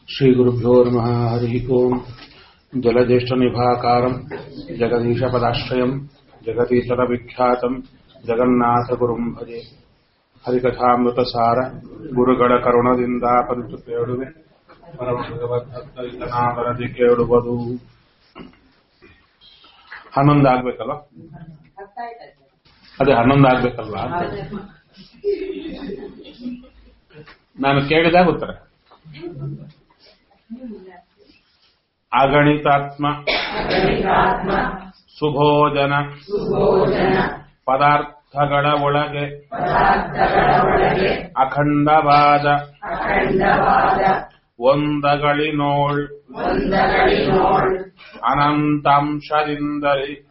श्रीगुरुभ्यो नमः हरिः ओम् जलज्येष्ठनिभाकारम् जगदीशपदाश्रयम् जगतीतरविख्यातम् जगन्नाथगुरुम् भजे ಹರಿಕಥಾಮೃತಸಾರ ಗುರುಗಳ ಕರುಣದಿಂದ ಪಂಚು ಕೇಳುವೆ ಪರಮ ಭಗವದ್ಭಕ್ತರಿತನಾಮರದಿ ಕೇಳುವುದು ಹನ್ನೊಂದು ಆಗ್ಬೇಕಲ್ವ ಅದೇ ಹನ್ನೊಂದು ಆಗ್ಬೇಕಲ್ವಾ ಅಂತ ನಾನು ಕೇಳಿದಾಗ ಉತ್ತರ ಅಗಣಿತಾತ್ಮ ಸುಭೋಜನ ಪದಾರ್ಥಗಳ ಒಳಗೆ ಅಖಂಡವಾದ ಒಂದಗಳಿನೋಳ್ ಅನಂತಾಂಶದಿಂದಲೇ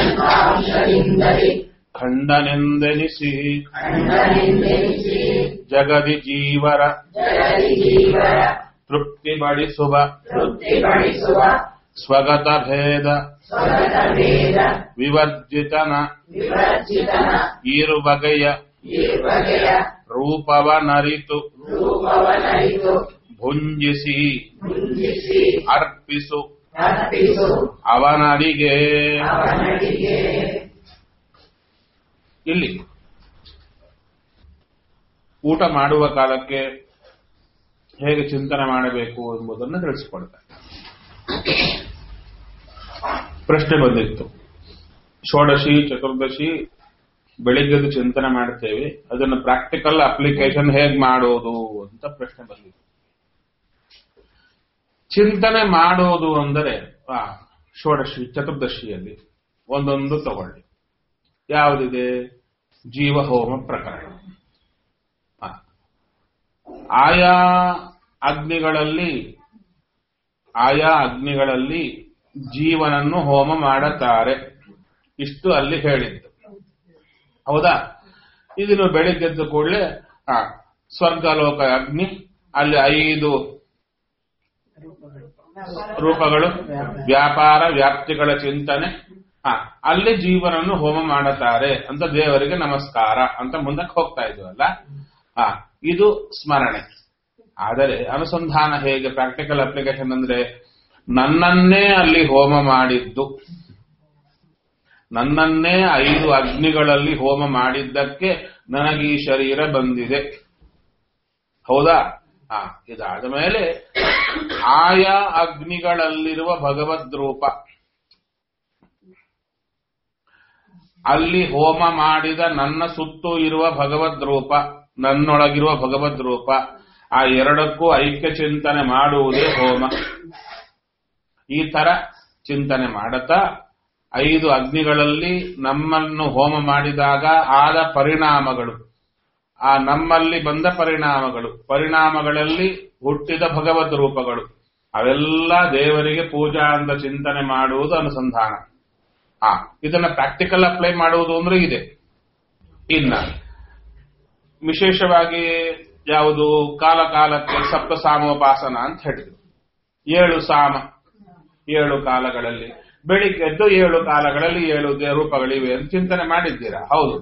ಖಂಡನೆಂದೆನಿಸಿ ಜಗದಿ ಜೀವರ ತೃಪ್ತಿಪಡಿಸುವ ಸ್ವಗತ ಭೇದ ವಿವರ್ಜಿತನ ಈರುಬಗೆಯ ರೂಪವನರಿತು ಭುಂಜಿಸಿ ಅರ್ಪಿಸು ಅವನಡಿಗೆ ಇಲ್ಲಿ ಊಟ ಮಾಡುವ ಕಾಲಕ್ಕೆ ಹೇಗೆ ಚಿಂತನೆ ಮಾಡಬೇಕು ಎಂಬುದನ್ನು ತಿಳಿಸಿಕೊಡ್ತಾರೆ ಪ್ರಶ್ನೆ ಬಂದಿತ್ತು ಷೋಡಶಿ ಚತುರ್ದಶಿ ಬೆಳಿಗ್ಗೆದು ಚಿಂತನೆ ಮಾಡ್ತೇವೆ ಅದನ್ನು ಪ್ರಾಕ್ಟಿಕಲ್ ಅಪ್ಲಿಕೇಶನ್ ಹೇಗೆ ಮಾಡೋದು ಅಂತ ಪ್ರಶ್ನೆ ಬಂದಿತ್ತು ಚಿಂತನೆ ಮಾಡೋದು ಅಂದರೆ ಆ, ಷೋಡಶಿ ಚತುರ್ದಶಿಯಲ್ಲಿ ಒಂದೊಂದು ತಗೊಳ್ಳಿ ಯಾವುದಿದೆ ಜೀವಹೋಮ ಪ್ರಕರಣ ಆ, ಆಯಾ ಅಗ್ನಿಗಳಲ್ಲಿ ಆಯಾ ಅಗ್ನಿಗಳಲ್ಲಿ ಜೀವನನ್ನು ಹೋಮ ಮಾಡುತ್ತಾರೆ ಇಷ್ಟು ಅಲ್ಲಿ ಹೇಳಿದ್ದು ಹೌದಾ ಇದನ್ನು ಬೆಳಿಗ್ಗೆದ್ದು ಕೂಡಲೇ ಆ ಸ್ವರ್ಗಲೋಕ ಅಗ್ನಿ ಅಲ್ಲಿ ಐದು ರೂಪಗಳು ವ್ಯಾಪಾರ ವ್ಯಾಪ್ತಿಗಳ ಚಿಂತನೆ ಹ ಅಲ್ಲಿ ಜೀವನನ್ನು ಹೋಮ ಮಾಡುತ್ತಾರೆ ಅಂತ ದೇವರಿಗೆ ನಮಸ್ಕಾರ ಅಂತ ಮುಂದಕ್ಕೆ ಹೋಗ್ತಾ ಇದ್ವಲ್ಲ ಹ ಇದು ಸ್ಮರಣೆ ಆದರೆ ಅನುಸಂಧಾನ ಹೇಗೆ ಪ್ರಾಕ್ಟಿಕಲ್ ಅಪ್ಲಿಕೇಶನ್ ಅಂದ್ರೆ ನನ್ನನ್ನೇ ಅಲ್ಲಿ ಹೋಮ ಮಾಡಿದ್ದು ನನ್ನನ್ನೇ ಐದು ಅಗ್ನಿಗಳಲ್ಲಿ ಹೋಮ ಮಾಡಿದ್ದಕ್ಕೆ ನನಗೆ ಈ ಶರೀರ ಬಂದಿದೆ ಹೌದಾ ಆ ಇದಾದ ಮೇಲೆ ಆಯಾ ಅಗ್ನಿಗಳಲ್ಲಿರುವ ಭಗವದ್ ರೂಪ ಅಲ್ಲಿ ಹೋಮ ಮಾಡಿದ ನನ್ನ ಸುತ್ತು ಇರುವ ಭಗವದ್ ರೂಪ ನನ್ನೊಳಗಿರುವ ಭಗವದ್ ರೂಪ ಆ ಎರಡಕ್ಕೂ ಐಕ್ಯ ಚಿಂತನೆ ಮಾಡುವುದೇ ಹೋಮ ಈ ತರ ಚಿಂತನೆ ಮಾಡುತ್ತಾ ಐದು ಅಗ್ನಿಗಳಲ್ಲಿ ನಮ್ಮನ್ನು ಹೋಮ ಮಾಡಿದಾಗ ಆದ ಪರಿಣಾಮಗಳು ಆ ನಮ್ಮಲ್ಲಿ ಬಂದ ಪರಿಣಾಮಗಳು ಪರಿಣಾಮಗಳಲ್ಲಿ ಹುಟ್ಟಿದ ಭಗವದ್ ರೂಪಗಳು ಅವೆಲ್ಲ ದೇವರಿಗೆ ಪೂಜಾ ಅಂತ ಚಿಂತನೆ ಮಾಡುವುದು ಅನುಸಂಧಾನ ಆ ಇದನ್ನ ಪ್ರಾಕ್ಟಿಕಲ್ ಅಪ್ಲೈ ಮಾಡುವುದು ಅಂದ್ರೆ ಇದೆ ಇನ್ನ ವಿಶೇಷವಾಗಿ ಯಾವುದು ಕಾಲ ಕಾಲಕ್ಕೆ ಸಪ್ತ ಸಾಮೋಪಾಸನ ಅಂತ ಹೇಳಿದ್ರು ಏಳು ಸಾಮ ಏಳು ಕಾಲಗಳಲ್ಲಿ ಬೆಳಿಗ್ಗೆದ್ದು ಏಳು ಕಾಲಗಳಲ್ಲಿ ಏಳು ದೇ- ರೂಪಗಳಿವೆ ಅಂತ ಚಿಂತನೆ ಮಾಡಿದ್ದೀರಾ ಹೌದು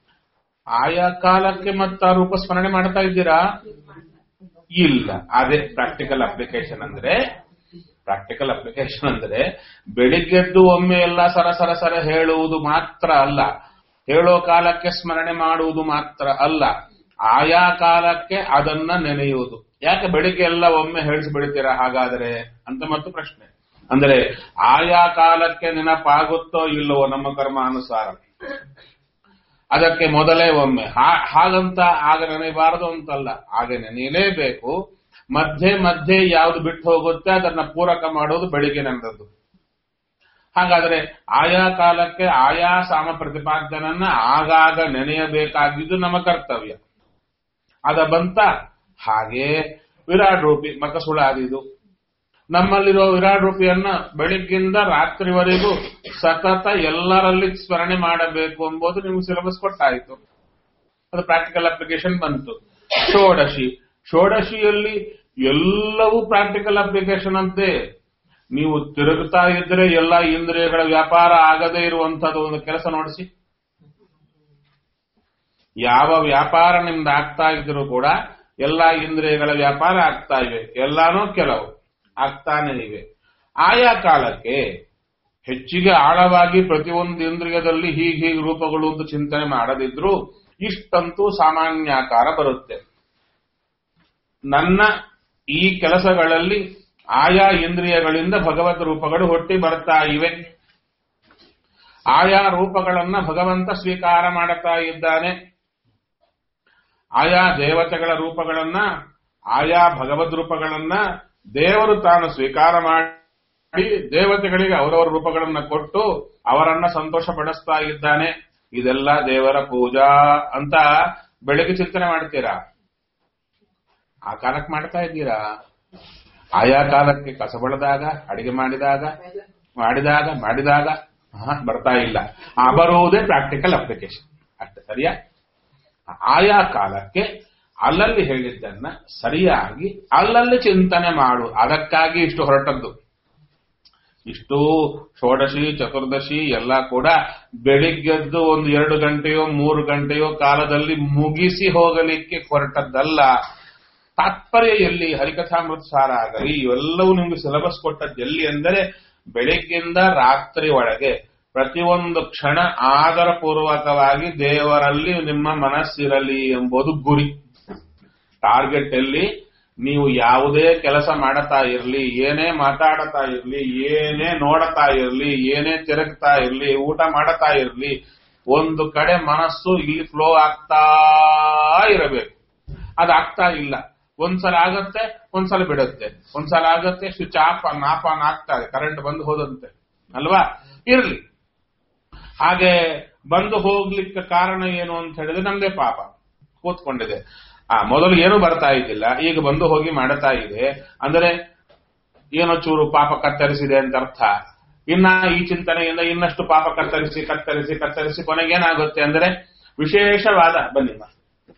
ಆಯಾ ಕಾಲಕ್ಕೆ ಮತ್ತ ಆ ರೂಪ ಸ್ಮರಣೆ ಮಾಡ್ತಾ ಇದ್ದೀರಾ ಇಲ್ಲ ಅದೇ ಪ್ರಾಕ್ಟಿಕಲ್ ಅಪ್ಲಿಕೇಶನ್ ಅಂದ್ರೆ ಪ್ರಾಕ್ಟಿಕಲ್ ಅಪ್ಲಿಕೇಶನ್ ಅಂದ್ರೆ ಬೆಳಿಗ್ಗೆದ್ದು ಒಮ್ಮೆ ಎಲ್ಲ ಸರ ಸರ ಸರ ಹೇಳುವುದು ಮಾತ್ರ ಅಲ್ಲ ಹೇಳೋ ಕಾಲಕ್ಕೆ ಸ್ಮರಣೆ ಮಾಡುವುದು ಮಾತ್ರ ಅಲ್ಲ ಆಯಾ ಕಾಲಕ್ಕೆ ಅದನ್ನ ನೆನೆಯುವುದು ಯಾಕೆ ಬೆಳಿಗ್ಗೆ ಎಲ್ಲ ಒಮ್ಮೆ ಹೇಳಿಸಿ ಬಿಡ್ತೀರಾ ಹಾಗಾದರೆ ಅಂತ ಮತ್ತು ಪ್ರಶ್ನೆ ಅಂದ್ರೆ ಆಯಾ ಕಾಲಕ್ಕೆ ನೆನಪಾಗುತ್ತೋ ಇಲ್ಲವೋ ನಮ್ಮ ಕರ್ಮಾನುಸಾರ ಅದಕ್ಕೆ ಮೊದಲೇ ಒಮ್ಮೆ ಹಾ- ಹಾಗಂತ ಆಗ ನೆನೆಯಬಾರದು ಅಂತಲ್ಲ ಹಾಗೆ ನೆನೆಯಲೇಬೇಕು ಮಧ್ಯೆ ಮಧ್ಯೆ ಯಾವುದು ಬಿಟ್ಟು ಹೋಗುತ್ತೆ ಅದನ್ನ ಪೂರಕ ಮಾಡೋದು ಬೆಳಿಗ್ಗೆ ನೆನೆದದ್ದು ಹಾಗಾದ್ರೆ ಆಯಾ ಕಾಲಕ್ಕೆ ಆಯಾ ಸಾಮ ಪ್ರತಿಪಾದ್ಯನನ್ನ ಆಗಾಗ ನೆನೆಯಬೇಕಾಗಿದ್ದು ನಮ್ಮ ಕರ್ತವ್ಯ ಅದ ಬಂತ ಹಾಗೆ ವಿರಾಟ್ ರೂಪಿ ಮಕಸುಳಾದಿದು ನಮ್ಮಲ್ಲಿರೋ ವಿರಾಟ್ ರೂಪಿಯನ್ನ ಬೆಳಿಗ್ಗಿಂದ ರಾತ್ರಿವರೆಗೂ ಸತತ ಎಲ್ಲರಲ್ಲಿ ಸ್ಮರಣೆ ಮಾಡಬೇಕು ಎಂಬುದು ನಿಮ್ಗೆ ಸಿಲೆಬಸ್ ಕೊಟ್ಟಾಯಿತು ಅದು ಪ್ರಾಕ್ಟಿಕಲ್ ಅಪ್ಲಿಕೇಶನ್ ಬಂತು ಷೋಡಶಿ ಷೋಡಶಿಯಲ್ಲಿ ಎಲ್ಲವೂ ಪ್ರಾಕ್ಟಿಕಲ್ ಅಪ್ಲಿಕೇಶನ್ ಅಂತೆ ನೀವು ತಿರುಗುತ್ತಾ ಇದ್ರೆ ಎಲ್ಲ ಇಂದ್ರಿಯಗಳ ವ್ಯಾಪಾರ ಆಗದೇ ಇರುವಂತದ್ದು ಒಂದು ಕೆಲಸ ನೋಡಿಸಿ ಯಾವ ವ್ಯಾಪಾರ ನಿಮ್ದು ಆಗ್ತಾ ಇದ್ರು ಕೂಡ ಎಲ್ಲಾ ಇಂದ್ರಿಯಗಳ ವ್ಯಾಪಾರ ಆಗ್ತಾ ಇವೆ ಎಲ್ಲಾನು ಕೆಲವು ಆಗ್ತಾನೆ ಇವೆ ಆಯಾ ಕಾಲಕ್ಕೆ ಹೆಚ್ಚಿಗೆ ಆಳವಾಗಿ ಪ್ರತಿಯೊಂದು ಇಂದ್ರಿಯದಲ್ಲಿ ಹೀಗೆ ಹೀಗೆ ರೂಪಗಳು ಅಂತ ಚಿಂತನೆ ಮಾಡದಿದ್ರು ಇಷ್ಟಂತೂ ಸಾಮಾನ್ಯಾಕಾರ ಬರುತ್ತೆ ನನ್ನ ಈ ಕೆಲಸಗಳಲ್ಲಿ ಆಯಾ ಇಂದ್ರಿಯಗಳಿಂದ ಭಗವದ್ ರೂಪಗಳು ಹುಟ್ಟಿ ಬರ್ತಾ ಇವೆ ಆಯಾ ರೂಪಗಳನ್ನ ಭಗವಂತ ಸ್ವೀಕಾರ ಮಾಡುತ್ತಾ ಇದ್ದಾನೆ ಆಯಾ ದೇವತೆಗಳ ರೂಪಗಳನ್ನ ಆಯಾ ಭಗವದ್ ರೂಪಗಳನ್ನ ದೇವರು ತಾನು ಸ್ವೀಕಾರ ಮಾಡಿ ದೇವತೆಗಳಿಗೆ ಅವರವರ ರೂಪಗಳನ್ನ ಕೊಟ್ಟು ಅವರನ್ನ ಸಂತೋಷ ಪಡಿಸ್ತಾ ಇದ್ದಾನೆ ಇದೆಲ್ಲ ದೇವರ ಪೂಜಾ ಅಂತ ಬೆಳಗ್ಗೆ ಚಿಂತನೆ ಮಾಡ್ತೀರಾ ಆ ಕಾಲಕ್ಕೆ ಮಾಡ್ತಾ ಇದ್ದೀರಾ ಆಯಾ ಕಾಲಕ್ಕೆ ಕಸ ಬಳದಾಗ ಅಡಿಗೆ ಮಾಡಿದಾಗ ಮಾಡಿದಾಗ ಮಾಡಿದಾಗ ಹಾ, ಬರ್ತಾ ಇಲ್ಲ ಆ ಬರುವುದೇ ಪ್ರಾಕ್ಟಿಕಲ್ ಅಪ್ಲಿಕೇಶನ್ ಅಷ್ಟೇ ಸರಿಯಾ ಆಯಾ ಕಾಲಕ್ಕೆ ಅಲ್ಲಲ್ಲಿ ಹೇಳಿದ್ದನ್ನ ಸರಿಯಾಗಿ ಅಲ್ಲಲ್ಲಿ ಚಿಂತನೆ ಮಾಡು ಅದಕ್ಕಾಗಿ ಇಷ್ಟು ಹೊರಟದ್ದು ಇಷ್ಟು ಷೋಡಶಿ ಚತುರ್ದಶಿ ಎಲ್ಲ ಕೂಡ ಬೆಳಿಗ್ಗೆದ್ದು ಒಂದು ಎರಡು ಗಂಟೆಯೋ ಮೂರು ಗಂಟೆಯೋ ಕಾಲದಲ್ಲಿ ಮುಗಿಸಿ ಹೋಗಲಿಕ್ಕೆ ಹೊರಟದ್ದಲ್ಲ ತಾತ್ಪರ್ಯ ಎಲ್ಲಿ ಹರಿಕಥಾಮೃತ ಸಾರ ಆಗಲಿ ಇವೆಲ್ಲವೂ ನಿಮ್ಗೆ ಸಿಲೆಬಸ್ ಕೊಟ್ಟದ್ದು ಎಲ್ಲಿ ಅಂದರೆ ಬೆಳಿಗ್ಗಿಂದ ರಾತ್ರಿ ಒಳಗೆ ಪ್ರತಿಯೊಂದು ಕ್ಷಣ ಆದರ ಪೂರ್ವಕವಾಗಿ ದೇವರಲ್ಲಿ ನಿಮ್ಮ ಮನಸ್ಸಿರಲಿ ಎಂಬುದು ಗುರಿ ಟಾರ್ಗೆಟ್ ಎಲ್ಲಿ ನೀವು ಯಾವುದೇ ಕೆಲಸ ಮಾಡತಾ ಇರಲಿ ಏನೇ ಮಾತಾಡತಾ ಇರಲಿ ಏನೇ ನೋಡತಾ ಇರಲಿ ಏನೇ ತಿರುಗ್ತಾ ಇರಲಿ ಊಟ ಮಾಡತಾ ಇರಲಿ ಒಂದು ಕಡೆ ಮನಸ್ಸು ಇಲ್ಲಿ ಫ್ಲೋ ಆಗ್ತಾ ಇರಬೇಕು ಅದಾಗ್ತಾ ಇಲ್ಲ ಒಂದ್ಸಲ ಆಗತ್ತೆ ಒಂದ್ಸಲ ಬಿಡುತ್ತೆ ಒಂದ್ಸಲ ಆಗತ್ತೆ switch off on off on ಆಗ್ತಾ ಇದೆ ಕರೆಂಟ್ ಬಂದು ಹೋದಂತೆ ಅಲ್ವಾ ಇರ್ಲಿ ಹಾಗೆ ಬಂದು ಹೋಗ್ಲಿಕ್ಕೆ ಕಾರಣ ಏನು ಅಂತ ಹೇಳಿದ್ರೆ ನಮ್ದೇ ಪಾಪ ಕೂತ್ಕೊಂಡಿದೆ ಆ ಮೊದಲು ಏನು ಬರ್ತಾ ಇದ್ದಿಲ್ಲ ಈಗ ಬಂದು ಹೋಗಿ ಮಾಡ್ತಾ ಇದೆ ಅಂದರೆ ಏನೋ ಚೂರು ಪಾಪ ಕತ್ತರಿಸಿದೆ ಅಂತ ಅರ್ಥ ಇನ್ನ ಈ ಚಿಂತನೆಯಿಂದ ಇನ್ನಷ್ಟು ಪಾಪ ಕತ್ತರಿಸಿ ಕತ್ತರಿಸಿ ಕತ್ತರಿಸಿ ಕೊನೆಗೇನಾಗುತ್ತೆ ಅಂದರೆ ವಿಶೇಷವಾದ ಬನ್ನಿ ಅಮ್ಮ.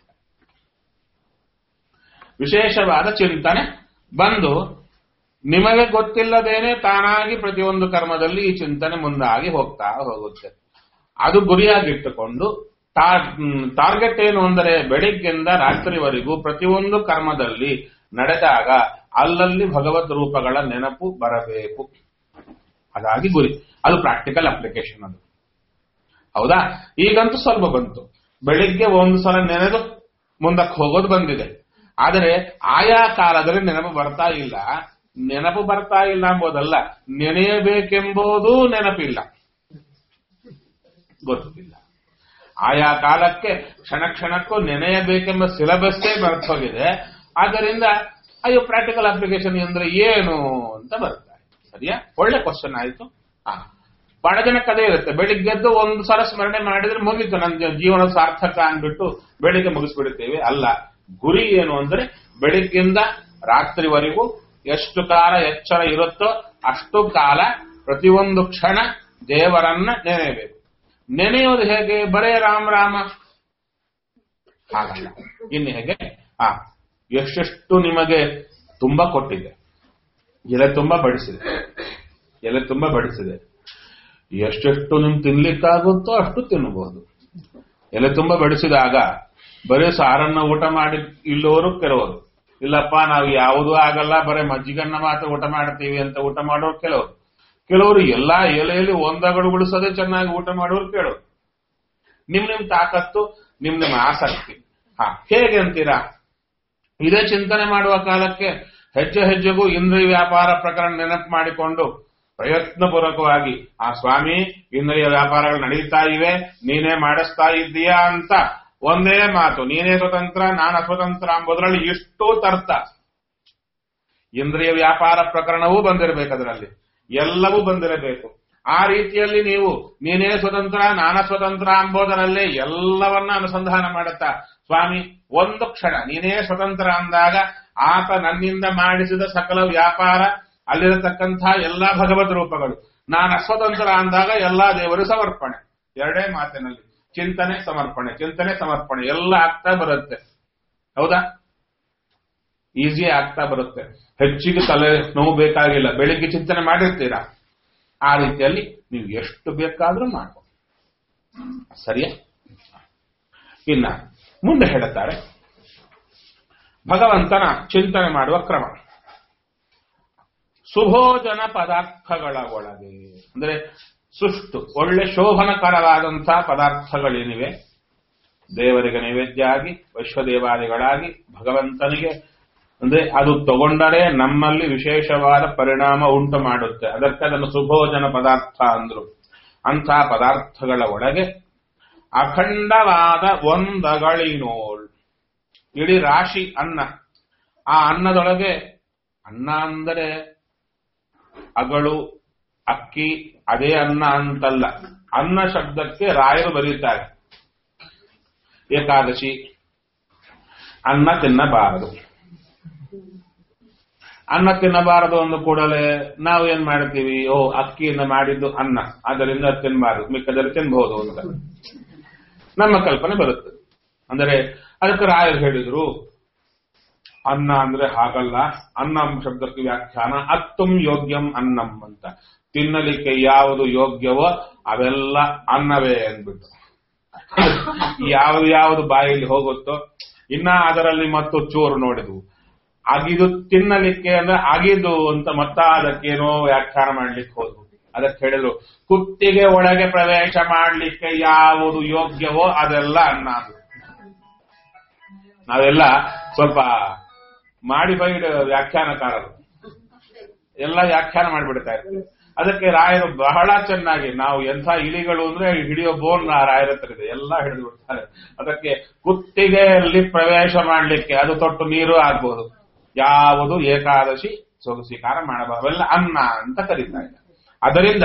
ವಿಶೇಷವಾದ ಚಿಂತನೆ ಬಂದು ನಿಮಗೆ ಗೊತ್ತಿಲ್ಲದೇನೆ ತಾನಾಗಿ ಪ್ರತಿಯೊಂದು ಕರ್ಮದಲ್ಲಿ ಈ ಚಿಂತನೆ ಮುಂದಾಗಿ ಹೋಗ್ತಾ ಹೋಗುತ್ತೆ ಅದು ಗುರಿಯಾಗಿಟ್ಟುಕೊಂಡು ಟಾರ್ಗೆಟ್ ಏನು ಅಂದರೆ ಬೆಳಿಗ್ಗೆಯಿಂದ ರಾತ್ರಿವರೆಗೂ ಪ್ರತಿಯೊಂದು ಕರ್ಮದಲ್ಲಿ ನಡೆದಾಗ ಅಲ್ಲಲ್ಲಿ ಭಗವದ್ ರೂಪಗಳ ನೆನಪು ಬರಬೇಕು ಹಾಗಾಗಿ ಗುರಿ ಅದು ಪ್ರಾಕ್ಟಿಕಲ್ ಅಪ್ಲಿಕೇಶನ್ ಅದು ಹೌದಾ ಈಗಂತೂ ಸ್ವಲ್ಪ ಬಂತು ಬೆಳಿಗ್ಗೆ ಒಂದು ಸಲ ನೆನೆದು ಮುಂದಕ್ಕೆ ಹೋಗೋದು ಬಂದಿದೆ ಆದರೆ ಆಯಾ ಕಾಲದಲ್ಲಿ ನೆನಪು ಬರ್ತಾ ಇಲ್ಲ ನೆನಪು ಬರ್ತಾ ಇಲ್ಲ ಎಂಬುದಲ್ಲ ನೆನೆಯಬೇಕೆಂಬುದೂ ನೆನಪಿಲ್ಲ ಗೊತ್ತಿಲ್ಲ ಆಯಾ ಕಾಲಕ್ಕೆ ಕ್ಷಣ ಕ್ಷಣಕ್ಕೂ ನೆನೆಯಬೇಕೆಂಬ ಸಿಲೆಬಸ್ಸೇ ಹೋಗಿದೆ ಆದ್ದರಿಂದ ಅಯ್ಯೋ ಪ್ರಾಕ್ಟಿಕಲ್ ಅಪ್ಲಿಕೇಶನ್ ಅಂದ್ರೆ ಏನು ಅಂತ ಬರ್ತಾ ಇದೆ ಸರಿಯಾ ಒಳ್ಳೆ ಕ್ವಶನ್ ಆಯ್ತು ಆ, ಬಹಳ ಜನಕ್ಕೆ ಅದೇ ಇರುತ್ತೆ ಬೆಳಿಗ್ಗೆದ್ದು ಒಂದು ಸಲ ಸ್ಮರಣೆ ಮಾಡಿದ್ರೆ ಮುಗೀತು ನನ್ನ ಜೀವನ ಸಾರ್ಥಕ ಅಂದ್ಬಿಟ್ಟು ಬೆಳಿಗ್ಗೆ ಮುಗಿಸ್ಬಿಡ್ತೇವೆ ಅಲ್ಲ ಗುರಿ ಏನು ಅಂದ್ರೆ ಬೆಳಿಗ್ಗಿಂದ ರಾತ್ರಿವರೆಗೂ ಎಷ್ಟು ಕಾಲ ಎಚ್ಚರ ಇರುತ್ತೋ ಅಷ್ಟು ಕಾಲ ಪ್ರತಿಯೊಂದು ಕ್ಷಣ ದೇವರನ್ನ ನೆನೆಯಬೇಕು ನೆನೆಯೋದು ಹೇಗೆ ಬರೇ ರಾಮ ರಾಮ ಹಾಗಲ್ಲ ಇನ್ನು ಹೇಗೆ ಆ ಎಷ್ಟೆಷ್ಟು ನಿಮಗೆ ತುಂಬಾ ಕೊಟ್ಟಿದೆ ಎಲೆ ತುಂಬಾ ಬಡಿಸಿದೆ ಎಲೆ ತುಂಬಾ ಬಡಿಸಿದೆ ಎಷ್ಟೆಷ್ಟು ನಿಮ್ ತಿನ್ಲಿಕ್ಕಾಗುತ್ತೋ ಅಷ್ಟು ತಿನ್ನಬಹುದು ಎಲೆ ತುಂಬಾ ಬಡಿಸಿದಾಗ ಬರೀ ಸಾರನ್ನ ಊಟ ಮಾಡಿ ಇಲ್ಲೋರು ಕೆಲವರು ಇಲ್ಲಪ್ಪ ನಾವು ಯಾವುದೂ ಆಗಲ್ಲ ಬರೀ ಮಜ್ಜಿಗನ್ನ ಮಾತ್ರ ಊಟ ಮಾಡ್ತೀವಿ ಅಂತ ಊಟ ಮಾಡೋರು ಕೆಲವರು ಕೆಲವರು ಎಲ್ಲಾ ಎಲೆಯಲ್ಲಿ ಒಂದಗಳು ಉಳಿಸೋದೇ ಚೆನ್ನಾಗಿ ಊಟ ಮಾಡೋರು ಕೇಳೋರು ನಿಮ್ ನಿಮ್ ತಾಕತ್ತು ನಿಮ್ ನಿಮ್ ಆಸಕ್ತಿ ಹಾ ಹೇಗೆ ಅಂತೀರಾ ಇದೇ ಚಿಂತನೆ ಮಾಡುವ ಕಾಲಕ್ಕೆ ಹೆಜ್ಜೆ ಹೆಜ್ಜೆಗೂ ಇಂದ್ರಿಯ ವ್ಯಾಪಾರ ಪ್ರಕರಣ ನೆನಪು ಮಾಡಿಕೊಂಡು ಪ್ರಯತ್ನ ಪೂರ್ವಕವಾಗಿ ಆ ಸ್ವಾಮಿ ಇಂದ್ರಿಯ ವ್ಯಾಪಾರಗಳು ನಡೀತಾ ಇವೆ ನೀನೇ ಮಾಡಿಸ್ತಾ ಇದ್ದೀಯಾ ಅಂತ ಒಂದೇ ಮಾತು ನೀನೇ ಸ್ವತಂತ್ರ ನಾನು ಅಸ್ವತಂತ್ರ ಎಂಬುದರಲ್ಲಿ ಇಷ್ಟೂ ತರ್ಥ ಇಂದ್ರಿಯ ವ್ಯಾಪಾರ ಪ್ರಕರಣವೂ ಬಂದಿರಬೇಕು ಅದರಲ್ಲಿ ಎಲ್ಲವೂ ಬಂದಿರಬೇಕು ಆ ರೀತಿಯಲ್ಲಿ ನೀವು ನೀನೇ ಸ್ವತಂತ್ರ ನಾನ ಸ್ವತಂತ್ರ ಎಂಬುದರಲ್ಲೇ ಎಲ್ಲವನ್ನ ಅನುಸಂಧಾನ ಮಾಡುತ್ತಾ ಸ್ವಾಮಿ ಒಂದು ಕ್ಷಣ ನೀನೇ ಸ್ವತಂತ್ರ ಅಂದಾಗ ಆತ ನನ್ನಿಂದ ಮಾಡಿಸಿದ ಸಕಲ ವ್ಯಾಪಾರ ಅಲ್ಲಿರತಕ್ಕಂಥ ಎಲ್ಲಾ ಭಗವದ್ ರೂಪಗಳು ನಾನು ಅಸ್ವತಂತ್ರ ಅಂದಾಗ ಎಲ್ಲಾ ದೇವರು ಸಮರ್ಪಣೆ ಎರಡೇ ಮಾತಿನಲ್ಲಿ ಚಿಂತನೆ ಸಮರ್ಪಣೆ ಚಿಂತನೆ ಸಮರ್ಪಣೆ ಎಲ್ಲ ಆಗ್ತಾ ಬರುತ್ತೆ ಹೌದಾ ಈಸಿ ಆಗ್ತಾ ಬರುತ್ತೆ ಹೆಚ್ಚಿಗೆ ತಲೆ ನೋವು ಬೇಕಾಗಿಲ್ಲ ಬೆಳಿಗ್ಗೆ ಚಿಂತನೆ ಮಾಡಿರ್ತೀರಾ ಆ ರೀತಿಯಲ್ಲಿ ನೀವು ಎಷ್ಟು ಬೇಕಾದ್ರೂ ಮಾಡ್ಬೋದು ಸರಿಯಾ ಇನ್ನ ಮುಂದೆ ಹೇಳುತ್ತಾರೆ ಭಗವಂತನ ಚಿಂತನೆ ಮಾಡುವ ಕ್ರಮ ಸುಭೋಜನ ಪದಾರ್ಥಗಳ ಒಳಗೆ ಅಂದ್ರೆ ಸುಷ್ಟು ಒಳ್ಳೆ ಶೋಭನಕರವಾದಂತಹ ಪದಾರ್ಥಗಳೇನಿವೆ ದೇವರಿಗೆ ನೈವೇದ್ಯ ಆಗಿ ವೈಶ್ವದೇವಾದಿಗಳಾಗಿ ಭಗವಂತನಿಗೆ ಅಂದ್ರೆ ಅದು ತಗೊಂಡರೆ ನಮ್ಮಲ್ಲಿ ವಿಶೇಷವಾದ ಪರಿಣಾಮ ಉಂಟು ಮಾಡುತ್ತೆ ಅದಕ್ಕೆ ಅದನ್ನು ಸುಭೋಜನ ಪದಾರ್ಥ ಅಂದ್ರು ಅಂಥ ಪದಾರ್ಥಗಳ ಒಳಗೆ ಅಖಂಡವಾದ ಒಂದಗಳಿನೋಳ್ ಇಡೀ ರಾಶಿ ಅನ್ನ ಆ ಅನ್ನದೊಳಗೆ ಅನ್ನ ಅಂದರೆ ಅಗಳು ಅಕ್ಕಿ ಅದೇ ಅನ್ನ ಅಂತಲ್ಲ ಅನ್ನ ಶಬ್ದಕ್ಕೆ ರಾಯರು ಬರೀತಾರೆ ಏಕಾದಶಿ ಅನ್ನ ತಿನ್ನಬಾರದು ಅನ್ನ ತಿನ್ನಬಾರದು ಅಂದ ಕೂಡಲೇ ನಾವು ಏನ್ ಮಾಡ್ತೀವಿ ಓ ಅಕ್ಕಿಯಿಂದ ಮಾಡಿದ್ದು ಅನ್ನ ಅದರಿಂದ ತಿನ್ನಬಾರದು ಮಿಕ್ಕದಲ್ಲಿ ತಿನ್ಬಹುದು ಅಂತ ನಮ್ಮ ಕಲ್ಪನೆ ಬರುತ್ತೆ ಅಂದರೆ ಅದಕ್ಕೆ ರಾಯರು ಹೇಳಿದ್ರು ಅನ್ನ ಅಂದ್ರೆ ಹಾಗಲ್ಲ ಅನ್ನಂ ಶಬ್ದಕ್ಕೆ ವ್ಯಾಖ್ಯಾನ ಅತ್ತುಂ ಯೋಗ್ಯಂ ಅನ್ನಂ ಅಂತ ತಿನ್ನಲಿಕ್ಕೆ ಯಾವುದು ಯೋಗ್ಯವೋ ಅವೆಲ್ಲ ಅನ್ನವೇ ಅಂದ್ಬಿಟ್ಟು ಯಾವ್ದು ಯಾವ್ದು ಬಾಯಲ್ಲಿ ಹೋಗುತ್ತೋ ಇನ್ನ ಅದರಲ್ಲಿ ಮತ್ತು ಚೂರು ನೋಡಿದ್ವು ಅಗಿದು ತಿನ್ನಲಿಕ್ಕೆ ಅಂದ್ರೆ ಅಗಿದು ಅಂತ ಮತ್ತ ಅದಕ್ಕೇನೋ ವ್ಯಾಖ್ಯಾನ ಮಾಡ್ಲಿಕ್ಕೆ ಹೋದ್ವು ಅದಕ್ಕೆ ಹೇಳಿದ್ರು ಕುತ್ತಿಗೆ ಒಳಗೆ ಪ್ರವೇಶ ಮಾಡ್ಲಿಕ್ಕೆ ಯಾವುದು ಯೋಗ್ಯವೋ ಅದೆಲ್ಲ ಅನ್ನ ಅದು ನಾವೆಲ್ಲ ಸ್ವಲ್ಪ ಮಾಡಿಫೈಡ್ ವ್ಯಾಖ್ಯಾನಕಾರರು ಎಲ್ಲ ವ್ಯಾಖ್ಯಾನ ಮಾಡಿಬಿಡ್ತಾ ಇರ್ತೀವಿ ಅದಕ್ಕೆ ರಾಯರು ಬಹಳ ಚೆನ್ನಾಗಿ ನಾವು ಎಂಥ ಇಲಿಗಳು ಅಂದ್ರೆ ಹಿಡಿಯೋ ಬೋನ್ ರಾಯರ ಹತ್ರ ಇದೆ ಎಲ್ಲ ಹಿಡಿದು ಬಿಡ್ತಾರೆ ಅದಕ್ಕೆ ಕುತ್ತಿಗೆಯಲ್ಲಿ ಪ್ರವೇಶ ಮಾಡಲಿಕ್ಕೆ ಅದು ತೊಟ್ಟು ನೀರು ಆಗ್ಬೋದು ಯಾವುದು ಏಕಾದಶಿ ಸೊಗಸಿಕಾರ ಮಾಡಬಾರದು ಅವೆಲ್ಲ ಅನ್ನ ಅಂತ ಕರೀತಾರೆ ಅದರಿಂದ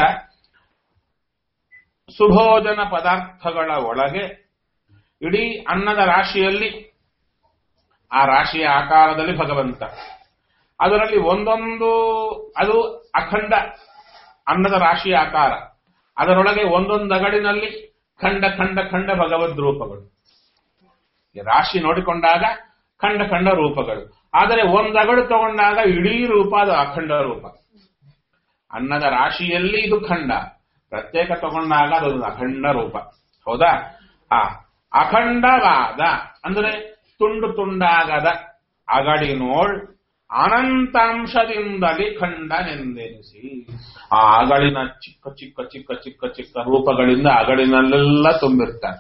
ಸುಭೋಜನ ಪದಾರ್ಥಗಳ ಒಳಗೆ ಇಡೀ ಅನ್ನದ ರಾಶಿಯಲ್ಲಿ ಆ ರಾಶಿಯ ಆಕಾರದಲ್ಲಿ ಭಗವಂತ ಅದರಲ್ಲಿ ಒಂದೊಂದು ಅದು ಅಖಂಡ ಅನ್ನದ ರಾಶಿಯ ಆಕಾರ ಅದರೊಳಗೆ ಒಂದೊಂದು ಅಗಡಿನಲ್ಲಿ ಖಂಡ ಖಂಡ ಖಂಡ ಭಗವದ್ ರೂಪಗಳು ಈ ರಾಶಿ ನೋಡಿಕೊಂಡಾಗ ಖಂಡ ಖಂಡ ರೂಪಗಳು ಆದರೆ ಒಂದು ಅಗಡು ತಗೊಂಡಾಗ ಇಡೀ ರೂಪ ಅದು ಅಖಂಡ ರೂಪ ಅನ್ನದ ರಾಶಿಯಲ್ಲಿ ಇದು ಖಂಡ ಪ್ರತ್ಯೇಕ ತಗೊಂಡಾಗ ಅದು ಅಖಂಡ ರೂಪ ಹೌದಾ ಆ ಅಖಂಡವಾದ ಅಂದ್ರೆ ತುಂಡು ತುಂಡಾಗದ ಅಗಡಿನೋಳ್ ಅನಂತಾಂಶದಿಂದಲೇ ಖಂಡನೆಂದೆನಿಸಿ ಆ ಅಗಳಿನ ಚಿಕ್ಕ ಚಿಕ್ಕ ಚಿಕ್ಕ ಚಿಕ್ಕ ಚಿಕ್ಕ ರೂಪಗಳಿಂದ ಅಗಳಿನಲ್ಲೆಲ್ಲ ತುಂಬಿರ್ತಾರೆ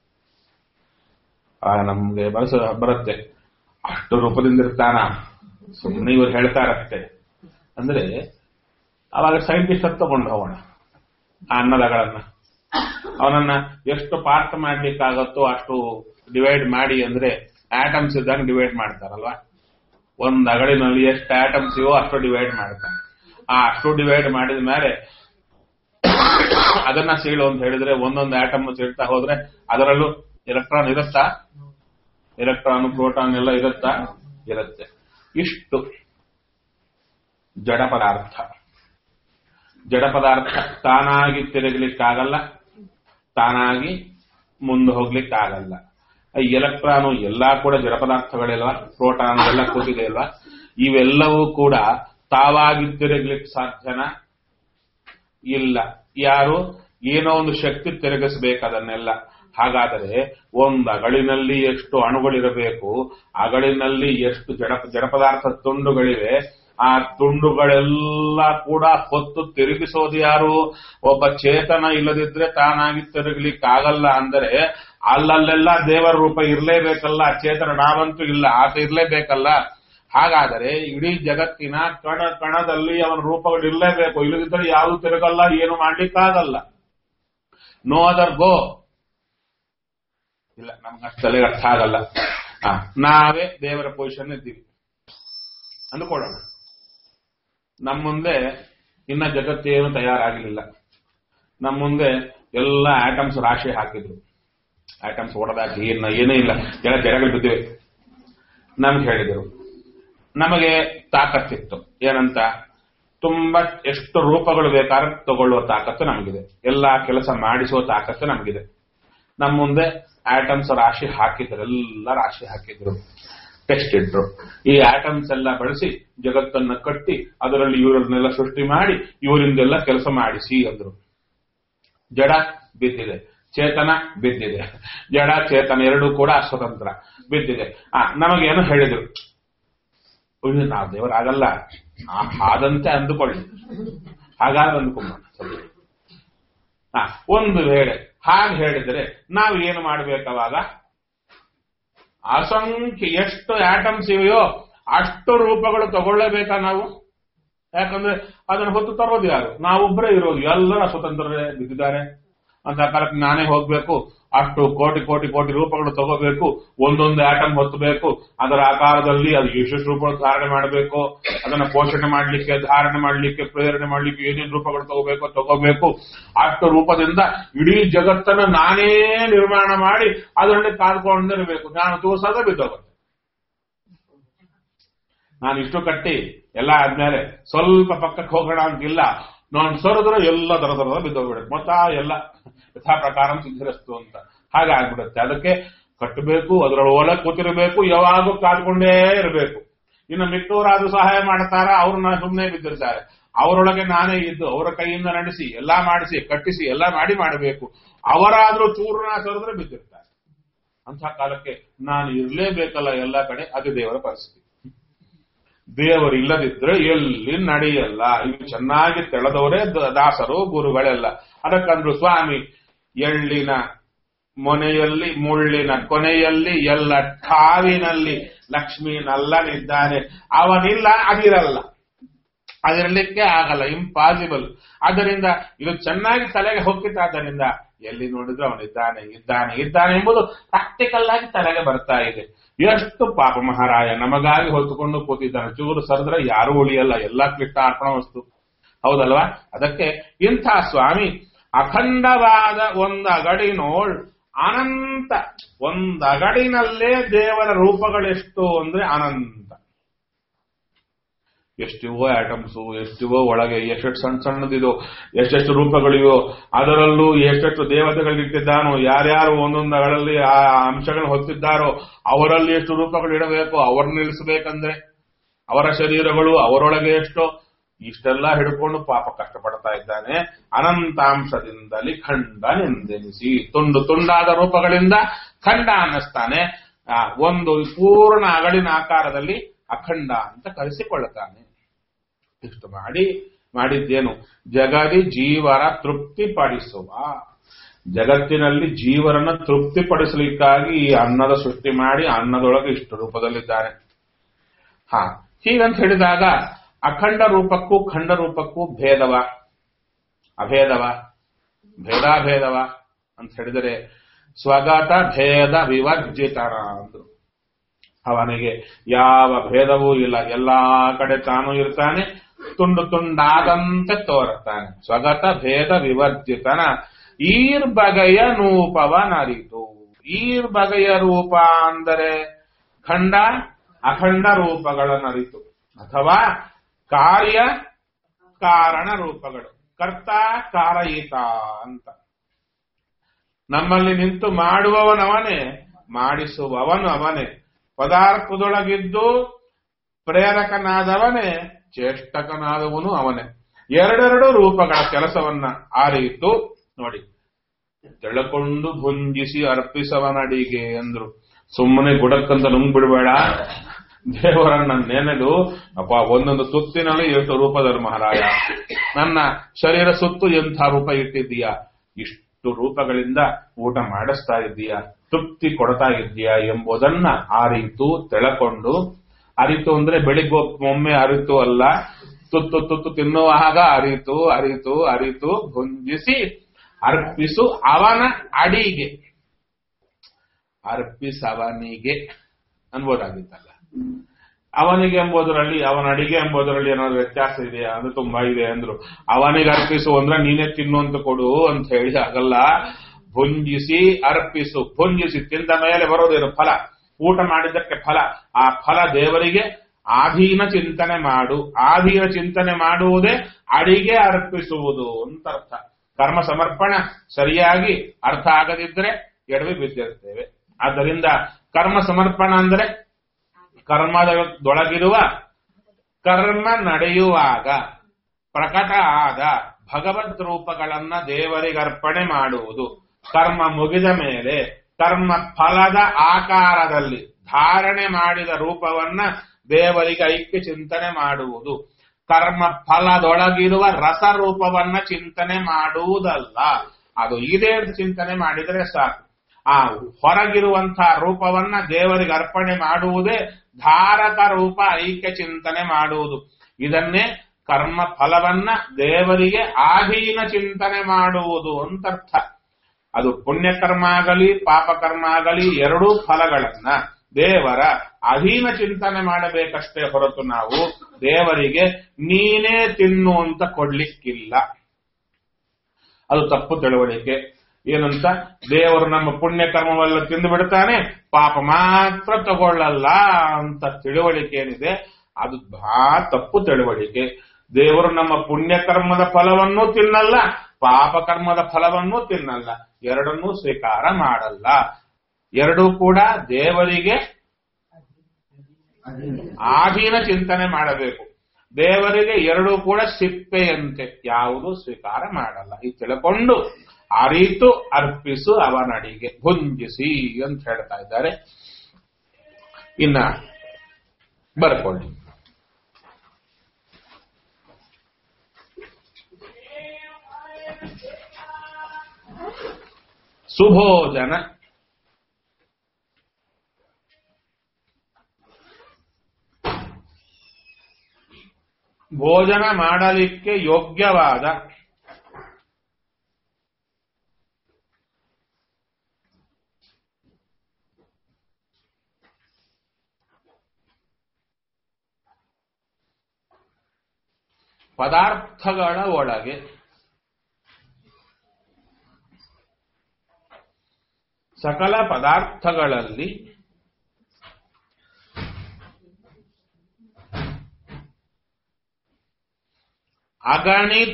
ಆ ನಮ್ಗೆ ಬರಸ ಬರುತ್ತೆ ಅಷ್ಟು ರೂಪದಿಂದ ಇರ್ತಾನ ಸುಮ್ಮನೆ ಇವ್ರು ಹೇಳ್ತಾರಷ್ಟೇ ಅಂದ್ರೆ ಅವಾಗ ಸೈಂಟಿಸ್ಟ್ ಹತ್ತು ತಗೊಂಡು ಹೋಗೋಣ ಆ ಅನ್ನದಗಳನ್ನ ಅವನನ್ನ ಎಷ್ಟು ಪಾರ್ಟ್ ಮಾಡ್ಲಿಕ್ಕಾಗತ್ತೋ ಅಷ್ಟು ಡಿವೈಡ್ ಮಾಡಿ ಅಂದ್ರೆ ಆಟಮ್ಸ್ ಇದ್ದಂಗೆ ಡಿವೈಡ್ ಮಾಡ್ತಾರಲ್ವಾ ಒಂದ್ ಅಗಳಿನಲ್ಲಿ ಎಷ್ಟು ಆಟಮ್ಸ್ ಇವೋ ಅಷ್ಟು ಡಿವೈಡ್ ಮಾಡ್ತಾನೆ ಆ ಅಷ್ಟು ಡಿವೈಡ್ ಮಾಡಿದ ಮೇಲೆ ಅದನ್ನ ಸೀಳು ಅಂತ ಹೇಳಿದ್ರೆ ಒಂದೊಂದು ಆಟಮ್ ಸೀಳ್ತಾ ಹೋದ್ರೆ ಅದರಲ್ಲೂ ಎಲೆಕ್ಟ್ರಾನ್ ಇರುತ್ತಾ ಎಲೆಕ್ಟ್ರಾನ್ ಪ್ರೋಟಾನ್ ಎಲ್ಲ ಇರುತ್ತಾ ಇರುತ್ತೆ ಇಷ್ಟು ಜಡ ಪದಾರ್ಥ ಜಡ ಪದಾರ್ಥ ತಾನಾಗಿ ತಿರುಗಲಿಕ್ಕಾಗಲ್ಲ ತಾನಾಗಿ ಮುಂದೆ ಹೋಗ್ಲಿಕ್ಕಾಗಲ್ಲ ಈ ಎಲೆಕ್ಟ್ರಾನು ಎಲ್ಲಾ ಕೂಡ ಜಡ ಪದಾರ್ಥಗಳಿಲ್ವಾ ಪ್ರೋಟಾನ್ ಎಲ್ಲ ಕೂತಿದೆ ಅಲ್ವಾ ಇವೆಲ್ಲವೂ ಕೂಡ ತಾವಾಗಿ ತಿರುಗ್ಲಿಕ್ಕೆ ಸಾಧ್ಯನಾ ಇಲ್ಲ ಯಾರು ಏನೋ ಒಂದು ಶಕ್ತಿ ತಿರುಗಿಸಬೇಕು ಅದನ್ನೆಲ್ಲ ಹಾಗಾದರೆ ಒಂದು ಅಗಳಿನಲ್ಲಿ ಎಷ್ಟು ಅಣುಗಳಿರಬೇಕು ಅಗಳಿನಲ್ಲಿ ಎಷ್ಟು ಜಡ ಜಡ ಪದಾರ್ಥ ತುಂಡುಗಳಿವೆ ಆ ತುಂಡುಗಳೆಲ್ಲ ಕೂಡ ಹೊತ್ತು ತಿರುಗಿಸೋದು ಯಾರು ಒಬ್ಬ ಚೇತನ ಇಲ್ಲದಿದ್ರೆ ತಾನಾಗಿ ತಿರುಗಲಿಕ್ಕಾಗಲ್ಲ ಅಂದರೆ ಅಲ್ಲಲ್ಲೆಲ್ಲ ದೇವರ ರೂಪ ಇರಲೇಬೇಕಲ್ಲ ಚೇತನ ನಾವಂತೂ ಇಲ್ಲ ಆತ ಇರಲೇಬೇಕಲ್ಲ ಹಾಗಾದರೆ ಇಡೀ ಜಗತ್ತಿನ ಕಣ ಕಣದಲ್ಲಿ ಅವನ ರೂಪಗಳು ಇರಲೇಬೇಕು ಇಲ್ಲದಿದ್ದರೆ ಯಾವುದು ತಿರುಗಲ್ಲ ಏನು ಮಾಡ್ಲಿಕ್ಕಾಗಲ್ಲ ನೋ ಅದರ್ ಗೋ ಇಲ್ಲ ನಮ್ಗೆ ಅಷ್ಟಲ್ಲೇ ಅರ್ಥ ಆಗಲ್ಲ ಆ, ನಾವೇ ದೇವರ ಪೊಸಿಷನ್ ಇದ್ದೀವಿ ಅಂದುಕೊಳ್ಳೋಣ ನಮ್ಮ ಮುಂದೆ ಇನ್ನ ಜಗತ್ತೇನು ತಯಾರಾಗಲಿಲ್ಲ ನಮ್ಮ ಮುಂದೆ ಎಲ್ಲ ಆಟಮ್ಸ್ ರಾಶಿ ಹಾಕಿದ್ರು ಆಟಮ್ಸ್ ಹೊಡೆದಾಕಿ ಏನ ಏನೇ ಇಲ್ಲ ಎಲ್ಲ ಕೆರೆಗಳು ಬಿದ್ದಿವೆ ನಮ್ಗೆ ಹೇಳಿದರು ನಮಗೆ ತಾಕತ್ತಿತ್ತು ಏನಂತ ತುಂಬಾ ಎಷ್ಟು ರೂಪಗಳು ಬೇಕಾದ್ರೆ ತಗೊಳ್ಳುವ ತಾಕತ್ತು ನಮಗಿದೆ ಎಲ್ಲಾ ಕೆಲಸ ಮಾಡಿಸುವ ತಾಕತ್ತು ನಮಗಿದೆ ನಮ್ಮ ಮುಂದೆ ಆಟಮ್ಸ್ ರಾಶಿ ಹಾಕಿದ್ರು ಎಲ್ಲ ರಾಶಿ ಹಾಕಿದ್ರು ಟೆಸ್ಟ್ ಇಟ್ರು ಈ ಆಟಮ್ಸ್ ಎಲ್ಲ ಬಳಸಿ ಜಗತ್ತನ್ನ ಕಟ್ಟಿ ಅದರಲ್ಲಿ ಇವರನ್ನೆಲ್ಲ ಸೃಷ್ಟಿ ಮಾಡಿ ಇವರಿಂದೆಲ್ಲ ಕೆಲಸ ಮಾಡಿಸಿ ಅಂದ್ರು ಜಡ ಬಿದ್ದಿದೆ ಚೇತನ ಬಿದ್ದಿದೆ ಜಡ ಚೇತನ ಎರಡೂ ಕೂಡ ಸ್ವತಂತ್ರ ಬಿದ್ದಿದೆ ಆ ನಮಗೇನು ಹೇಳಿದ್ರು ಉಳಿದು ನಾವು ದೇವರಾಗಲ್ಲ ಆ ಹಾದಂತೆ ಅಂದುಕೊಳ್ಳಿ ಹಾಗಾಗಿ ಅಂದುಕೊಂಬೋಣ ಸರಿ ಆ, ಒಂದು ವೇಳೆ ಹಾಗೆ ಹೇಳಿದರೆ ನಾವು ಏನು ಮಾಡಬೇಕವಾಗ ಅಸಂಖ್ಯ ಎಷ್ಟು ಆಟಮ್ಸ್ ಇವೆಯೋ ಅಷ್ಟು ರೂಪಗಳು ತಗೊಳ್ಳೇಬೇಕಾ ನಾವು ಯಾಕಂದ್ರೆ ಅದನ್ನು ಹೊತ್ತು ತರೋದು ಯಾರು ನಾವೊಬ್ಬರೇ ಇರೋದು ಎಲ್ಲರ ಸ್ವತಂತ್ರರೇ ಬಿದ್ದಿದ್ದಾರೆ ಅಂತ ಕಾಲಕ್ಕೆ ನಾನೇ ಹೋಗ್ಬೇಕು ಅಷ್ಟು ಕೋಟಿ ಕೋಟಿ ಕೋಟಿ ರೂಪಗಳು ತಗೋಬೇಕು ಒಂದೊಂದು ಆಟಮ್ ಹೊತ್ತಬೇಕು ಅದರ ಆಕಾರದಲ್ಲಿ ಅದು ಎಷ್ಟೆಷ್ಟು ರೂಪಗಳು ಧಾರಣೆ ಮಾಡಬೇಕು ಅದನ್ನ ಪೋಷಣೆ ಮಾಡಲಿಕ್ಕೆ ಧಾರಣೆ ಮಾಡಲಿಕ್ಕೆ ಪ್ರೇರಣೆ ಮಾಡಲಿಕ್ಕೆ ಏನೇನು ರೂಪಗಳು ತಗೋಬೇಕು ತಗೋಬೇಕು ಅಷ್ಟು ರೂಪದಿಂದ ಇಡೀ ಜಗತ್ತನ್ನು ನಾನೇ ನಿರ್ಮಾಣ ಮಾಡಿ ಅದರಲ್ಲಿ ಕಾದ್ಕೊಂಡಿರಬೇಕು ನಾನು ತೋರ್ಸೋದೇ ಬಿದ್ದೋಗುತ್ತೆ ನಾನು ಇಷ್ಟು ಕಟ್ಟಿ ಎಲ್ಲ ಆದ್ಮೇಲೆ ಸ್ವಲ್ಪ ಪಕ್ಕಕ್ಕೆ ಹೋಗೋಣ ಅಂತಿಲ್ಲ ನಾನು ಸರಿದ್ರೆ ಎಲ್ಲ ದರ ದರದ ಬಿದ್ದೋಗ್ಬಿಡುತ್ತೆ ಮೊತ್ತ ಎಲ್ಲ ಯಥಾ ಪ್ರಕಾರ ಸಿದ್ಧರಸ್ತು ಅಂತ ಹಾಗೆ ಆಗ್ಬಿಡುತ್ತೆ ಅದಕ್ಕೆ ಕಟ್ಟಬೇಕು ಅದರ ಒಳಗೆ ಕೂತಿರಬೇಕು ಯಾವಾಗೂ ಕಾದ್ಕೊಂಡೇ ಇರಬೇಕು ಇನ್ನು ಮಿಕ್ಕವರಾದ್ರೂ ಸಹಾಯ ಮಾಡ್ತಾರ ಅವ್ರನ್ನ ಸುಮ್ಮನೆ ಬಿದ್ದಿರ್ತಾರೆ ಅವರೊಳಗೆ ನಾನೇ ಇದ್ದು ಅವರ ಕೈಯಿಂದ ನಡೆಸಿ ಎಲ್ಲಾ ಮಾಡಿಸಿ ಕಟ್ಟಿಸಿ ಎಲ್ಲ ಮಾಡಿ ಮಾಡಬೇಕು ಅವರಾದ್ರೂ ಚೂರ್ಣ ಸರಿದ್ರೆ ಬಿದ್ದಿರ್ತಾರೆ ಅಂಥ ಕಾಲಕ್ಕೆ ನಾನು ಇರಲೇಬೇಕಲ್ಲ ಎಲ್ಲ ಕಡೆ ಅದು ದೇವರ ಪರಿಸ್ಥಿತಿ ದೇವರು ಇಲ್ಲದಿದ್ರೆ ಎಲ್ಲಿ ನಡೆಯಲ್ಲ ಇವು ಚೆನ್ನಾಗಿ ತೆಳೆದವರೇ ದ- ದಾಸರು ಗುರುಗಳೆಲ್ಲ ಅದಕ್ಕಂದ್ರು ಸ್ವಾಮಿ ಎಳ್ಳಿನ ಮೊನೆಯಲ್ಲಿ ಮುಳ್ಳಿನ ಕೊನೆಯಲ್ಲಿ ಎಲ್ಲ ಠಾವಿನಲ್ಲಿ ಲಕ್ಷ್ಮೀ ನಲ್ಲನಿದ್ದಾನೆ ಅವನಿಲ್ಲ ಅದಿರಲ್ಲ ಅದಿರಲಿಕ್ಕೆ ಆಗಲ್ಲ ಇಂಪಾಸಿಬಲ್ ಆದ್ದರಿಂದ ಇದು ಚೆನ್ನಾಗಿ ತಲೆಗೆ ಹೋಗ್ತಿತ್ತಾದ್ದರಿಂದ ಎಲ್ಲಿ ನೋಡಿದ್ರು ಅವನಿದ್ದಾನೆ ಇದ್ದಾನೆ ಇದ್ದಾನೆ ಎಂಬುದು ಪ್ರಾಕ್ಟಿಕಲ್ ಆಗಿ ತಲೆಗೆ ಬರ್ತಾ ಇದೆ ಎಷ್ಟು ಪಾಪ ಮಹಾರಾಯ ನಮಗಾಗಿ ಹೊತ್ತುಕೊಂಡು ಕೂತಿದ್ದಾನೆ ಚೂರು ಸರಿದ್ರೆ ಯಾರು ಉಳಿಯಲ್ಲ ಎಲ್ಲ ಕ್ಲಿಷ್ಟ ಅರ್ಪಣ ವಸ್ತು ಹೌದಲ್ವಾ ಅದಕ್ಕೆ ಇಂಥ ಸ್ವಾಮಿ ಅಖಂಡವಾದ ಒಂದಗಡಿನೋಳ್ ಅನಂತ ಒಂದಗಡಿನಲ್ಲೇ ದೇವರ ರೂಪಗಳೆಷ್ಟು ಅಂದ್ರೆ ಅನಂತ ಎಷ್ಟಿವೋ ಆಟಮ್ಸು ಎಷ್ಟಿವೋ ಒಳಗೆ ಎಷ್ಟೆಷ್ಟು ಸಣ್ಣ ಸಣ್ಣದಿದೋ ಎಷ್ಟೆಷ್ಟು ರೂಪಗಳಿವೋ ಅದರಲ್ಲೂ ಎಷ್ಟೆಷ್ಟು ದೇವತೆಗಳಿಟ್ಟಿದ್ದಾನೋ ಯಾರ್ಯಾರು ಒಂದೊಂದಗಳಲ್ಲಿ ಆ ಅಂಶಗಳನ್ನು ಹೊತ್ತಿದ್ದಾರೋ ಅವರಲ್ಲಿ ಎಷ್ಟು ರೂಪಗಳು ಇಡಬೇಕು ಅವ್ರನ್ನ ನಿಲ್ಲಿಸಬೇಕಂದ್ರೆ ಅವರ ಶರೀರಗಳು ಅವರೊಳಗೆ ಎಷ್ಟೋ ಇಷ್ಟೆಲ್ಲ ಹಿಡ್ಕೊಂಡು ಪಾಪ ಕಷ್ಟಪಡ್ತಾ ಇದ್ದಾನೆ ಅನಂತಾಂಶದಿಂದಲಿ ಖಂಡ ನೆಂದೆನಿಸಿ ತುಂಡು ತುಂಡಾದ ರೂಪಗಳಿಂದ ಖಂಡ ಅನ್ನಿಸ್ತಾನೆ ಆ, ಒಂದು ಪೂರ್ಣ ಅಗಳಿನ ಆಕಾರದಲ್ಲಿ ಅಖಂಡ ಅಂತ ಕರೆಸಿಕೊಳ್ಳುತ್ತಾನೆ ಇಷ್ಟು ಮಾಡಿ ಮಾಡಿದ್ದೇನು ಜಗದಿ ಜೀವರ ತೃಪ್ತಿಪಡಿಸುವ ಜಗತ್ತಿನಲ್ಲಿ ಜೀವರನ್ನ ತೃಪ್ತಿಪಡಿಸಲಿಕ್ಕಾಗಿ ಈ ಅನ್ನದ ಸೃಷ್ಟಿ ಮಾಡಿ ಅನ್ನದೊಳಗೆ ಇಷ್ಟು ರೂಪದಲ್ಲಿದ್ದಾನೆ ಹಾ ಹೀಗಂತ ಹೇಳಿದಾಗ ಅಖಂಡ ರೂಪಕ್ಕೂ ಖಂಡ ರೂಪಕ್ಕೂ ಭೇದವ ಅಭೇದವ ಭೇದಾಭೇದವ ಅಂತ ಹೇಳಿದರೆ ಸ್ವಗತ ಭೇದ ವಿವರ್ಜಿತನ ಅಂದ್ರು ಅವನಿಗೆ ಯಾವ ಭೇದವೂ ಇಲ್ಲ ಎಲ್ಲಾ ಕಡೆ ತಾನು ಇರ್ತಾನೆ ತುಂಡು ತುಂಡಾದಂತೆ ತೋರುತ್ತಾನೆ ಸ್ವಗತ ಭೇದ ವಿವರ್ಜಿತನ ಈರ್ ಬಗೆಯ ನೂಪವನರಿತು ಈರ್ ಬಗೆಯ ರೂಪ ಅಂದರೆ ಖಂಡ ಅಖಂಡ ರೂಪಗಳನ್ನರಿತು ಅಥವಾ ಕಾರ್ಯ ಕಾರಣ ರೂಪಗಳು ಕರ್ತ ಕಾರಯಿತ ಅಂತ ನಮ್ಮಲ್ಲಿ ನಿಂತು ಮಾಡುವವನವನೇ ಮಾಡಿಸುವವನು ಅವನೇ ಪದಾರ್ಥದೊಳಗಿದ್ದು ಪ್ರೇರಕನಾದವನೇ ಚೇಷ್ಟಕನಾದವನು ಅವನೇ ಎರಡೆರಡು ರೂಪಗಳ ಕೆಲಸವನ್ನ ಆರಿಯಿತು ನೋಡಿ ತೆಳಕೊಂಡು ಭುಂಜಿಸಿ ಅರ್ಪಿಸವನಡಿಗೆ ಅಂದ್ರು ಸುಮ್ಮನೆ ಗುಡಕ್ಕಂತ ನುಂಗ್ ಬಿಡಬೇಡ ದೇವರನ್ನ ನೆನೆದು ಅಪ್ಪ ಒಂದೊಂದು ಸುತ್ತಿನಲ್ಲಿ ಎಷ್ಟು ರೂಪದಲ್ಲಿ ಮಹಾರಾಯ ನನ್ನ ಶರೀರ ಸುತ್ತು ಎಂಥ ರೂಪ ಇಟ್ಟಿದ್ದೀಯಾ ಇಷ್ಟು ರೂಪಗಳಿಂದ ಊಟ ಮಾಡಿಸ್ತಾ ಇದ್ದೀಯಾ ತೃಪ್ತಿ ಕೊಡ್ತಾ ಇದ್ದೀಯಾ ಎಂಬುದನ್ನ ಅರಿತು ತೆಳಕೊಂಡು ಅರಿತು ಅಂದ್ರೆ ಬೆಳಿಗ್ಗೆ ಒಮ್ಮೆ ಅರಿತು ಅಲ್ಲ ತುತ್ತು ತುತ್ತು ತಿನ್ನುವಾಗ ಅರಿತು ಅರಿತು ಅರಿತು ಭುಂಜಿಸಿ ಅರ್ಪಿಸು ಅವನ ಅಡಿಗೆ ಅರ್ಪಿಸವನಿಗೆ ಅನ್ಬೋದಾಗಿತ್ತಲ್ಲ ಅವನಿಗೆ ಎಂಬುದರಲ್ಲಿ ಅವನ ಅಡಿಗೆ ಎಂಬುದರಲ್ಲಿ ಏನಾದ್ರು ವ್ಯತ್ಯಾಸ ಇದೆಯಾ ಅಂದ್ರೆ ತುಂಬಾ ಇದೆ ಅಂದ್ರು ಅವನಿಗೆ ಅರ್ಪಿಸು ಅಂದ್ರೆ ನೀನೇ ತಿನ್ನು ಅಂತ ಕೊಡು ಅಂತ ಹೇಳಿ ಆಗಲ್ಲ ಭುಂಜಿಸಿ ಅರ್ಪಿಸು ಭುಂಜಿಸಿ ತಿಂದ ಮೇಲೆ ಬರೋದೇನು ಫಲ ಊಟ ಮಾಡಿದ್ದಕ್ಕೆ ಫಲ ಆ ಫಲ ದೇವರಿಗೆ ಆಧೀನ ಚಿಂತನೆ ಮಾಡು ಆಧೀನ ಚಿಂತನೆ ಮಾಡುವುದೇ ಅಡಿಗೆ ಅರ್ಪಿಸುವುದು ಅಂತ ಅರ್ಥ ಕರ್ಮ ಸಮರ್ಪಣ ಸರಿಯಾಗಿ ಅರ್ಥ ಆಗದಿದ್ರೆ ಎಡವಿ ಬಿದ್ದಿರ್ತೇವೆ ಆದ್ದರಿಂದ ಕರ್ಮ ಸಮರ್ಪಣ ಅಂದ್ರೆ ಕರ್ಮದೊಳಗಿರುವ ಕರ್ಮ ನಡೆಯುವಾಗ ಪ್ರಕಟ ಆದ ಭಗವದ್ ರೂಪಗಳನ್ನ ದೇವರಿಗೆ ಅರ್ಪಣೆ ಮಾಡುವುದು ಕರ್ಮ ಮುಗಿದ ಮೇಲೆ ಕರ್ಮ ಫಲದ ಆಕಾರದಲ್ಲಿ ಧಾರಣೆ ಮಾಡಿದ ರೂಪವನ್ನ ದೇವರಿಗೆ ಐಕ್ಯ ಚಿಂತನೆ ಮಾಡುವುದು ಕರ್ಮ ಫಲದೊಳಗಿರುವ ರಸರೂಪವನ್ನ ಚಿಂತನೆ ಮಾಡುವುದಲ್ಲ ಅದು ಇದೆ ಅಂತ ಚಿಂತನೆ ಮಾಡಿದರೆ ಸಾಕು ಆ ಹೊರಗಿರುವಂತಹ ರೂಪವನ್ನ ದೇವರಿಗೆ ಅರ್ಪಣೆ ಮಾಡುವುದೇ ಧಾರಕ ರೂಪ ಐಕ್ಯ ಚಿಂತನೆ ಮಾಡುವುದು ಇದನ್ನೇ ಕರ್ಮ ಫಲವನ್ನ ದೇವರಿಗೆ ಆಧೀನ ಚಿಂತನೆ ಮಾಡುವುದು ಅಂತರ್ಥ ಅದು ಪುಣ್ಯಕರ್ಮ ಆಗಲಿ ಪಾಪಕರ್ಮ ಆಗಲಿ ಎರಡೂ ಫಲಗಳನ್ನ ದೇವರ ಅಧೀನ ಚಿಂತನೆ ಮಾಡಬೇಕಷ್ಟೇ ಹೊರತು ನಾವು ದೇವರಿಗೆ ನೀನೇ ತಿನ್ನು ಅಂತ ಕೊಡ್ಲಿಕ್ಕಿಲ್ಲ ಅದು ತಪ್ಪು ತಿಳುವಳಿಕೆ ಏನಂತ ದೇವರು ನಮ್ಮ ಪುಣ್ಯ ಕರ್ಮವೆಲ್ಲ ತಿಂದು ಬಿಡ್ತಾನೆ ಪಾಪ ಮಾತ್ರ ತಗೊಳ್ಳಲ್ಲ ಅಂತ ತಿಳುವಳಿಕೆ ಏನಿದೆ ಅದು ಬಹಳ ತಪ್ಪು ತಿಳುವಳಿಕೆ ದೇವರು ನಮ್ಮ ಪುಣ್ಯ ಕರ್ಮದ ಫಲವನ್ನೂ ತಿನ್ನಲ್ಲ ಪಾಪ ಕರ್ಮದ ಫಲವನ್ನೂ ತಿನ್ನಲ್ಲ ಎರಡನ್ನೂ ಸ್ವೀಕಾರ ಮಾಡಲ್ಲ ಎರಡೂ ಕೂಡ ದೇವರಿಗೆ ಆಧೀನ ಚಿಂತನೆ ಮಾಡಬೇಕು ದೇವರಿಗೆ ಎರಡೂ ಕೂಡ ಸಿಪ್ಪೆಯಂತೆ ಯಾವುದು ಸ್ವೀಕಾರ ಮಾಡಲ್ಲ ಈ ತಿಳ್ಕೊಂಡು ಅರಿತು ಅರ್ಪಿಸು ಅವನಡಿಗೆ ಭುಂಜಿಸಿ ಅಂತ ಹೇಳ್ತಾ ಇದ್ದಾರೆ ಇನ್ನ ಬರ್ಕೊಳ್ಳಿ ಸುಭೋಜನ ಭೋಜನ ಮಾಡಲಿಕ್ಕೆ ಯೋಗ್ಯವಾದ ಪದಾರ್ಥಗಳ ಒಳಗೆ ಸಕಲ ಪದಾರ್ಥಗಳಲ್ಲಿ ಅಗಣಿತ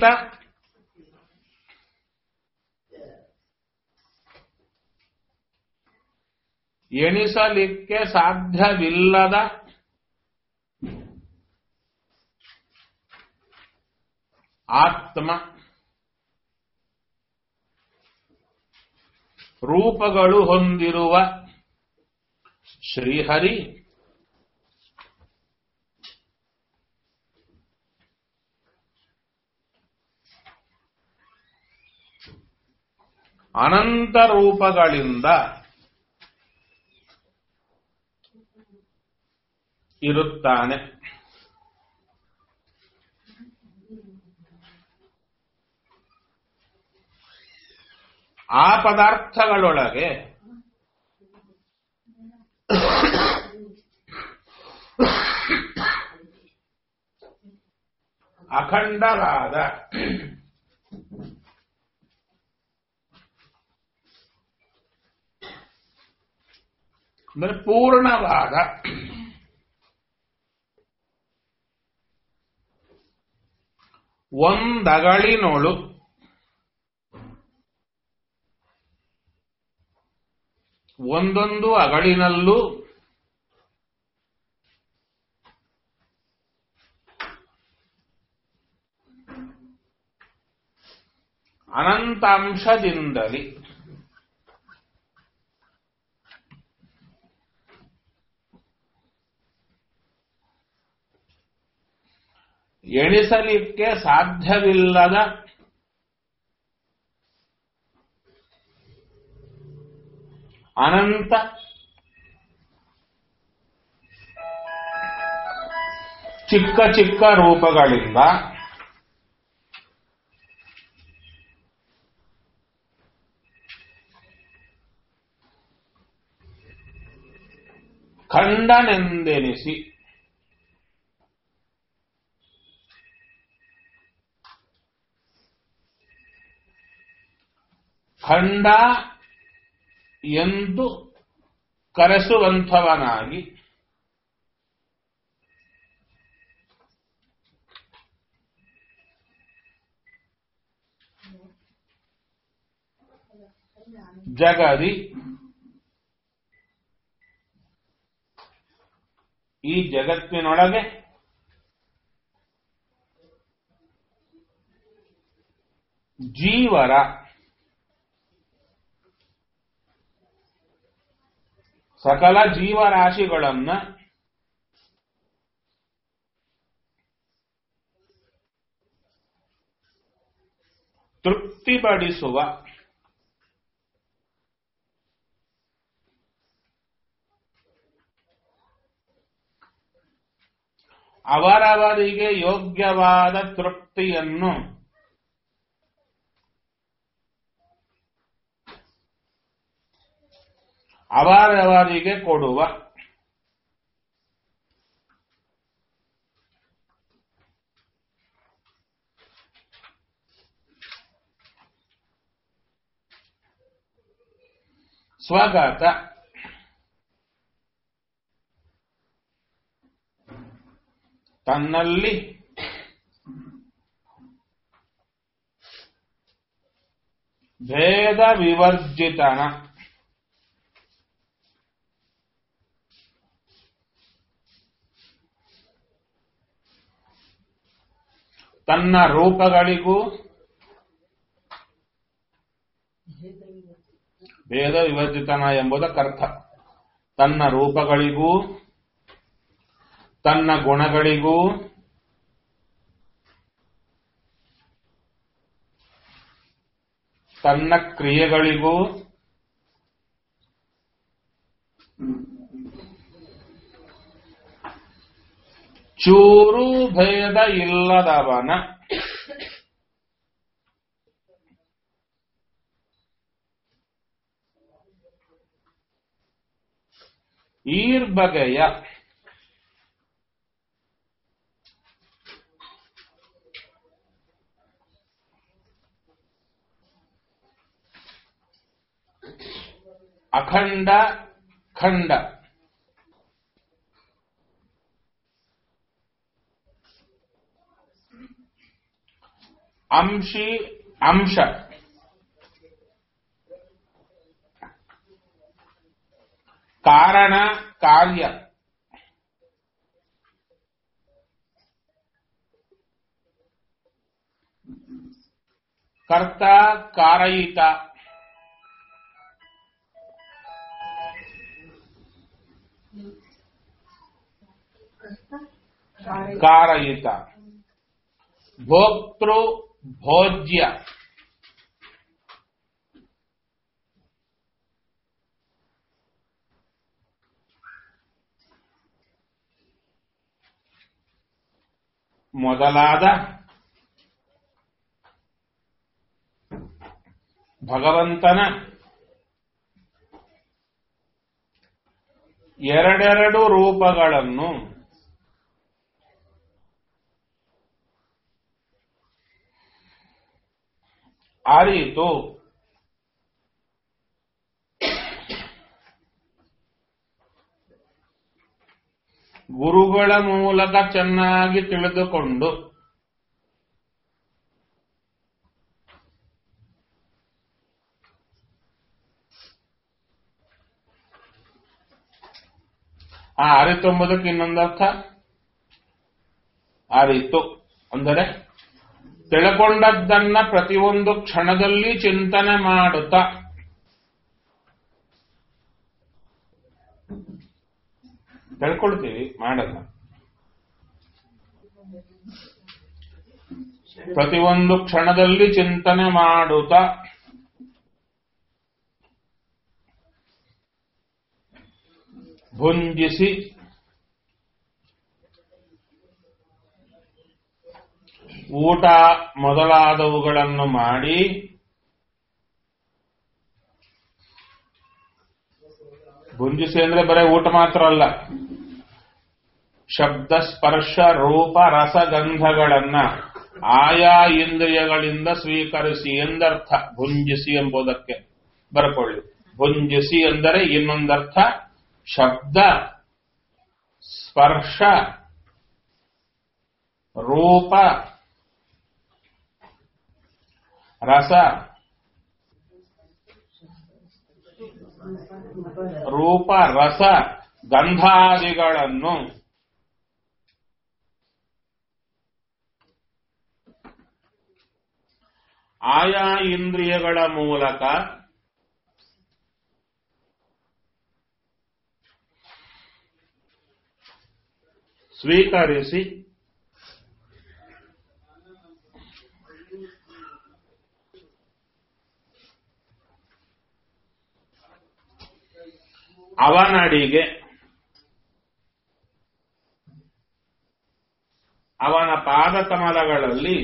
ಎಣಿಸಲಿಕ್ಕೆ ಸಾಧ್ಯವಿಲ್ಲದ ಆತ್ಮ ರೂಪಗಳು ಹೊಂದಿರುವ ಶ್ರೀಹರಿ ಅನಂತ ರೂಪಗಳಿಂದ ಇರುತ್ತಾನೆ ಆ ಪದಾರ್ಥಗಳೊಳಗೆ ಅಖಂಡವಾದ ಅಂದ್ರೆ ಪೂರ್ಣವಾದ ಒಂದಗಳಿನೊಳು ಒಂದೊಂದು ಅಗಳಿನಲ್ಲೂ ಅನಂತಾಂಶದಿಂದಲೇ ಎಣಿಸಲಿಕ್ಕೆ ಸಾಧ್ಯವಿಲ್ಲದ ಅನಂತ ಚಿಕ್ಕ ಚಿಕ್ಕ ರೂಪಗಳಿಂದ ಖಂಡನೆಂದೆನಿಸಿ ಖಂಡ ಎಂದು ಕರೆಸುವಂಥವನಾಗಿ ಜಗದಿ ಈ ಜಗತ್ತಿನೊಳಗೆ ಜೀವರ ಸಕಲ ಜೀವರಾಶಿಗಳನ್ನ ತೃಪ್ತಿಪಡಿಸುವ ಅವರವರಿಗೆ ಯೋಗ್ಯವಾದ ತೃಪ್ತಿಯನ್ನು ಅವರವರಿಗೆ ಕೊಡುವ ಸ್ವಗತ ತನ್ನಲ್ಲಿ ಭೇದ ವಿವರ್ಜಿತನ ತನ್ನ ರೂಪಗಳಿಗೂ ಭೇದ ವಿವರ್ಜಿತನ ಎಂಬುದಕ್ಕರ್ಥ ತನ್ನ ರೂಪಗಳಿಗೂ ತನ್ನ ಗುಣಗಳಿಗೂ ತನ್ನ ಕ್ರಿಯೆಗಳಿಗೂ ಚೂರು ಭೇದ ಇಲ್ಲದವನ ಈರ್ಬಗೆಯ ಅಖಂಡ ಖಂಡ ಅಂಶಿ ಅಂಶ ಕಾರಣ ಕಾರ್ಯ ಕರ್ತ ಕಾರಯಿತ ಕಾರಯಿತ ಭೋಕ್ತೃ ಭೋಜ್ಯ ಮೊದಲಾದ ಭಗವಂತನ ಎರಡೆರಡು ರೂಪಗಳನ್ನು ಅರಿತು ಗುರುಗಳ ಮೂಲಕ ಚೆನ್ನಾಗಿ ತಿಳಿದುಕೊಂಡು ಆ ಅರಿತು ಎಂಬುದಕ್ಕೆ ಇನ್ನೊಂದರ್ಥ ಅರಿತು ಅಂದರೆ ತಿಳ್ಕೊಂಡದ್ದನ್ನ ಪ್ರತಿಯೊಂದು ಕ್ಷಣದಲ್ಲಿ ಚಿಂತನೆ ಮಾಡುತ್ತಾ ತಿಳ್ಕೊಳ್ತೀವಿ ಮಾಡಲ್ಲ ಪ್ರತಿಯೊಂದು ಕ್ಷಣದಲ್ಲಿ ಚಿಂತನೆ ಮಾಡುತ್ತಾ ಭುಂಜಿಸಿ ಊಟ ಮೊದಲಾದವುಗಳನ್ನು ಮಾಡಿ ಭುಂಜಿಸಿ ಅಂದ್ರೆ ಬರೀ ಊಟ ಮಾತ್ರ ಅಲ್ಲ ಶಬ್ದ ಸ್ಪರ್ಶ ರೂಪ ರಸಗಂಧಗಳನ್ನ ಆಯಾ ಇಂದ್ರಿಯಗಳಿಂದ ಸ್ವೀಕರಿಸಿ ಎಂದರ್ಥ ಭುಂಜಿಸಿ ಎಂಬುದಕ್ಕೆ ಬರ್ಕೊಳ್ಳಿ ಭುಂಜಿಸಿ ಅಂದರೆ ಇನ್ನೊಂದರ್ಥ ಶಬ್ದ ಸ್ಪರ್ಶ ರೂಪ ರಸ ರೂಪ ರಸ ಗಂಧಾದಿಗಳನ್ನು ಆಯಾ ಇಂದ್ರಿಯಗಳ ಮೂಲಕ ಸ್ವೀಕರಿಸಿ ಅವನಡಿಗೆ ಅವನ ಪಾದಕಮಲಗಳಲ್ಲಿ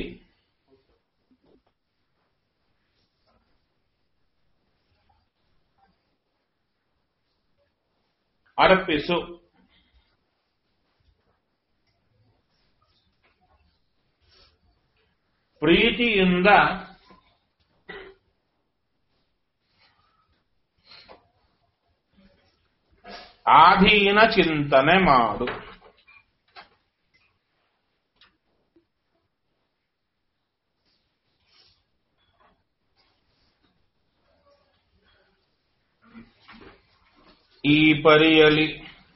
ಅರ್ಪಿಸು ಪ್ರೀತಿಯಿಂದ ಆಧೀನ ಚಿಂತನೆ ಮಾಡು ಈ ಪರಿಯಲಿ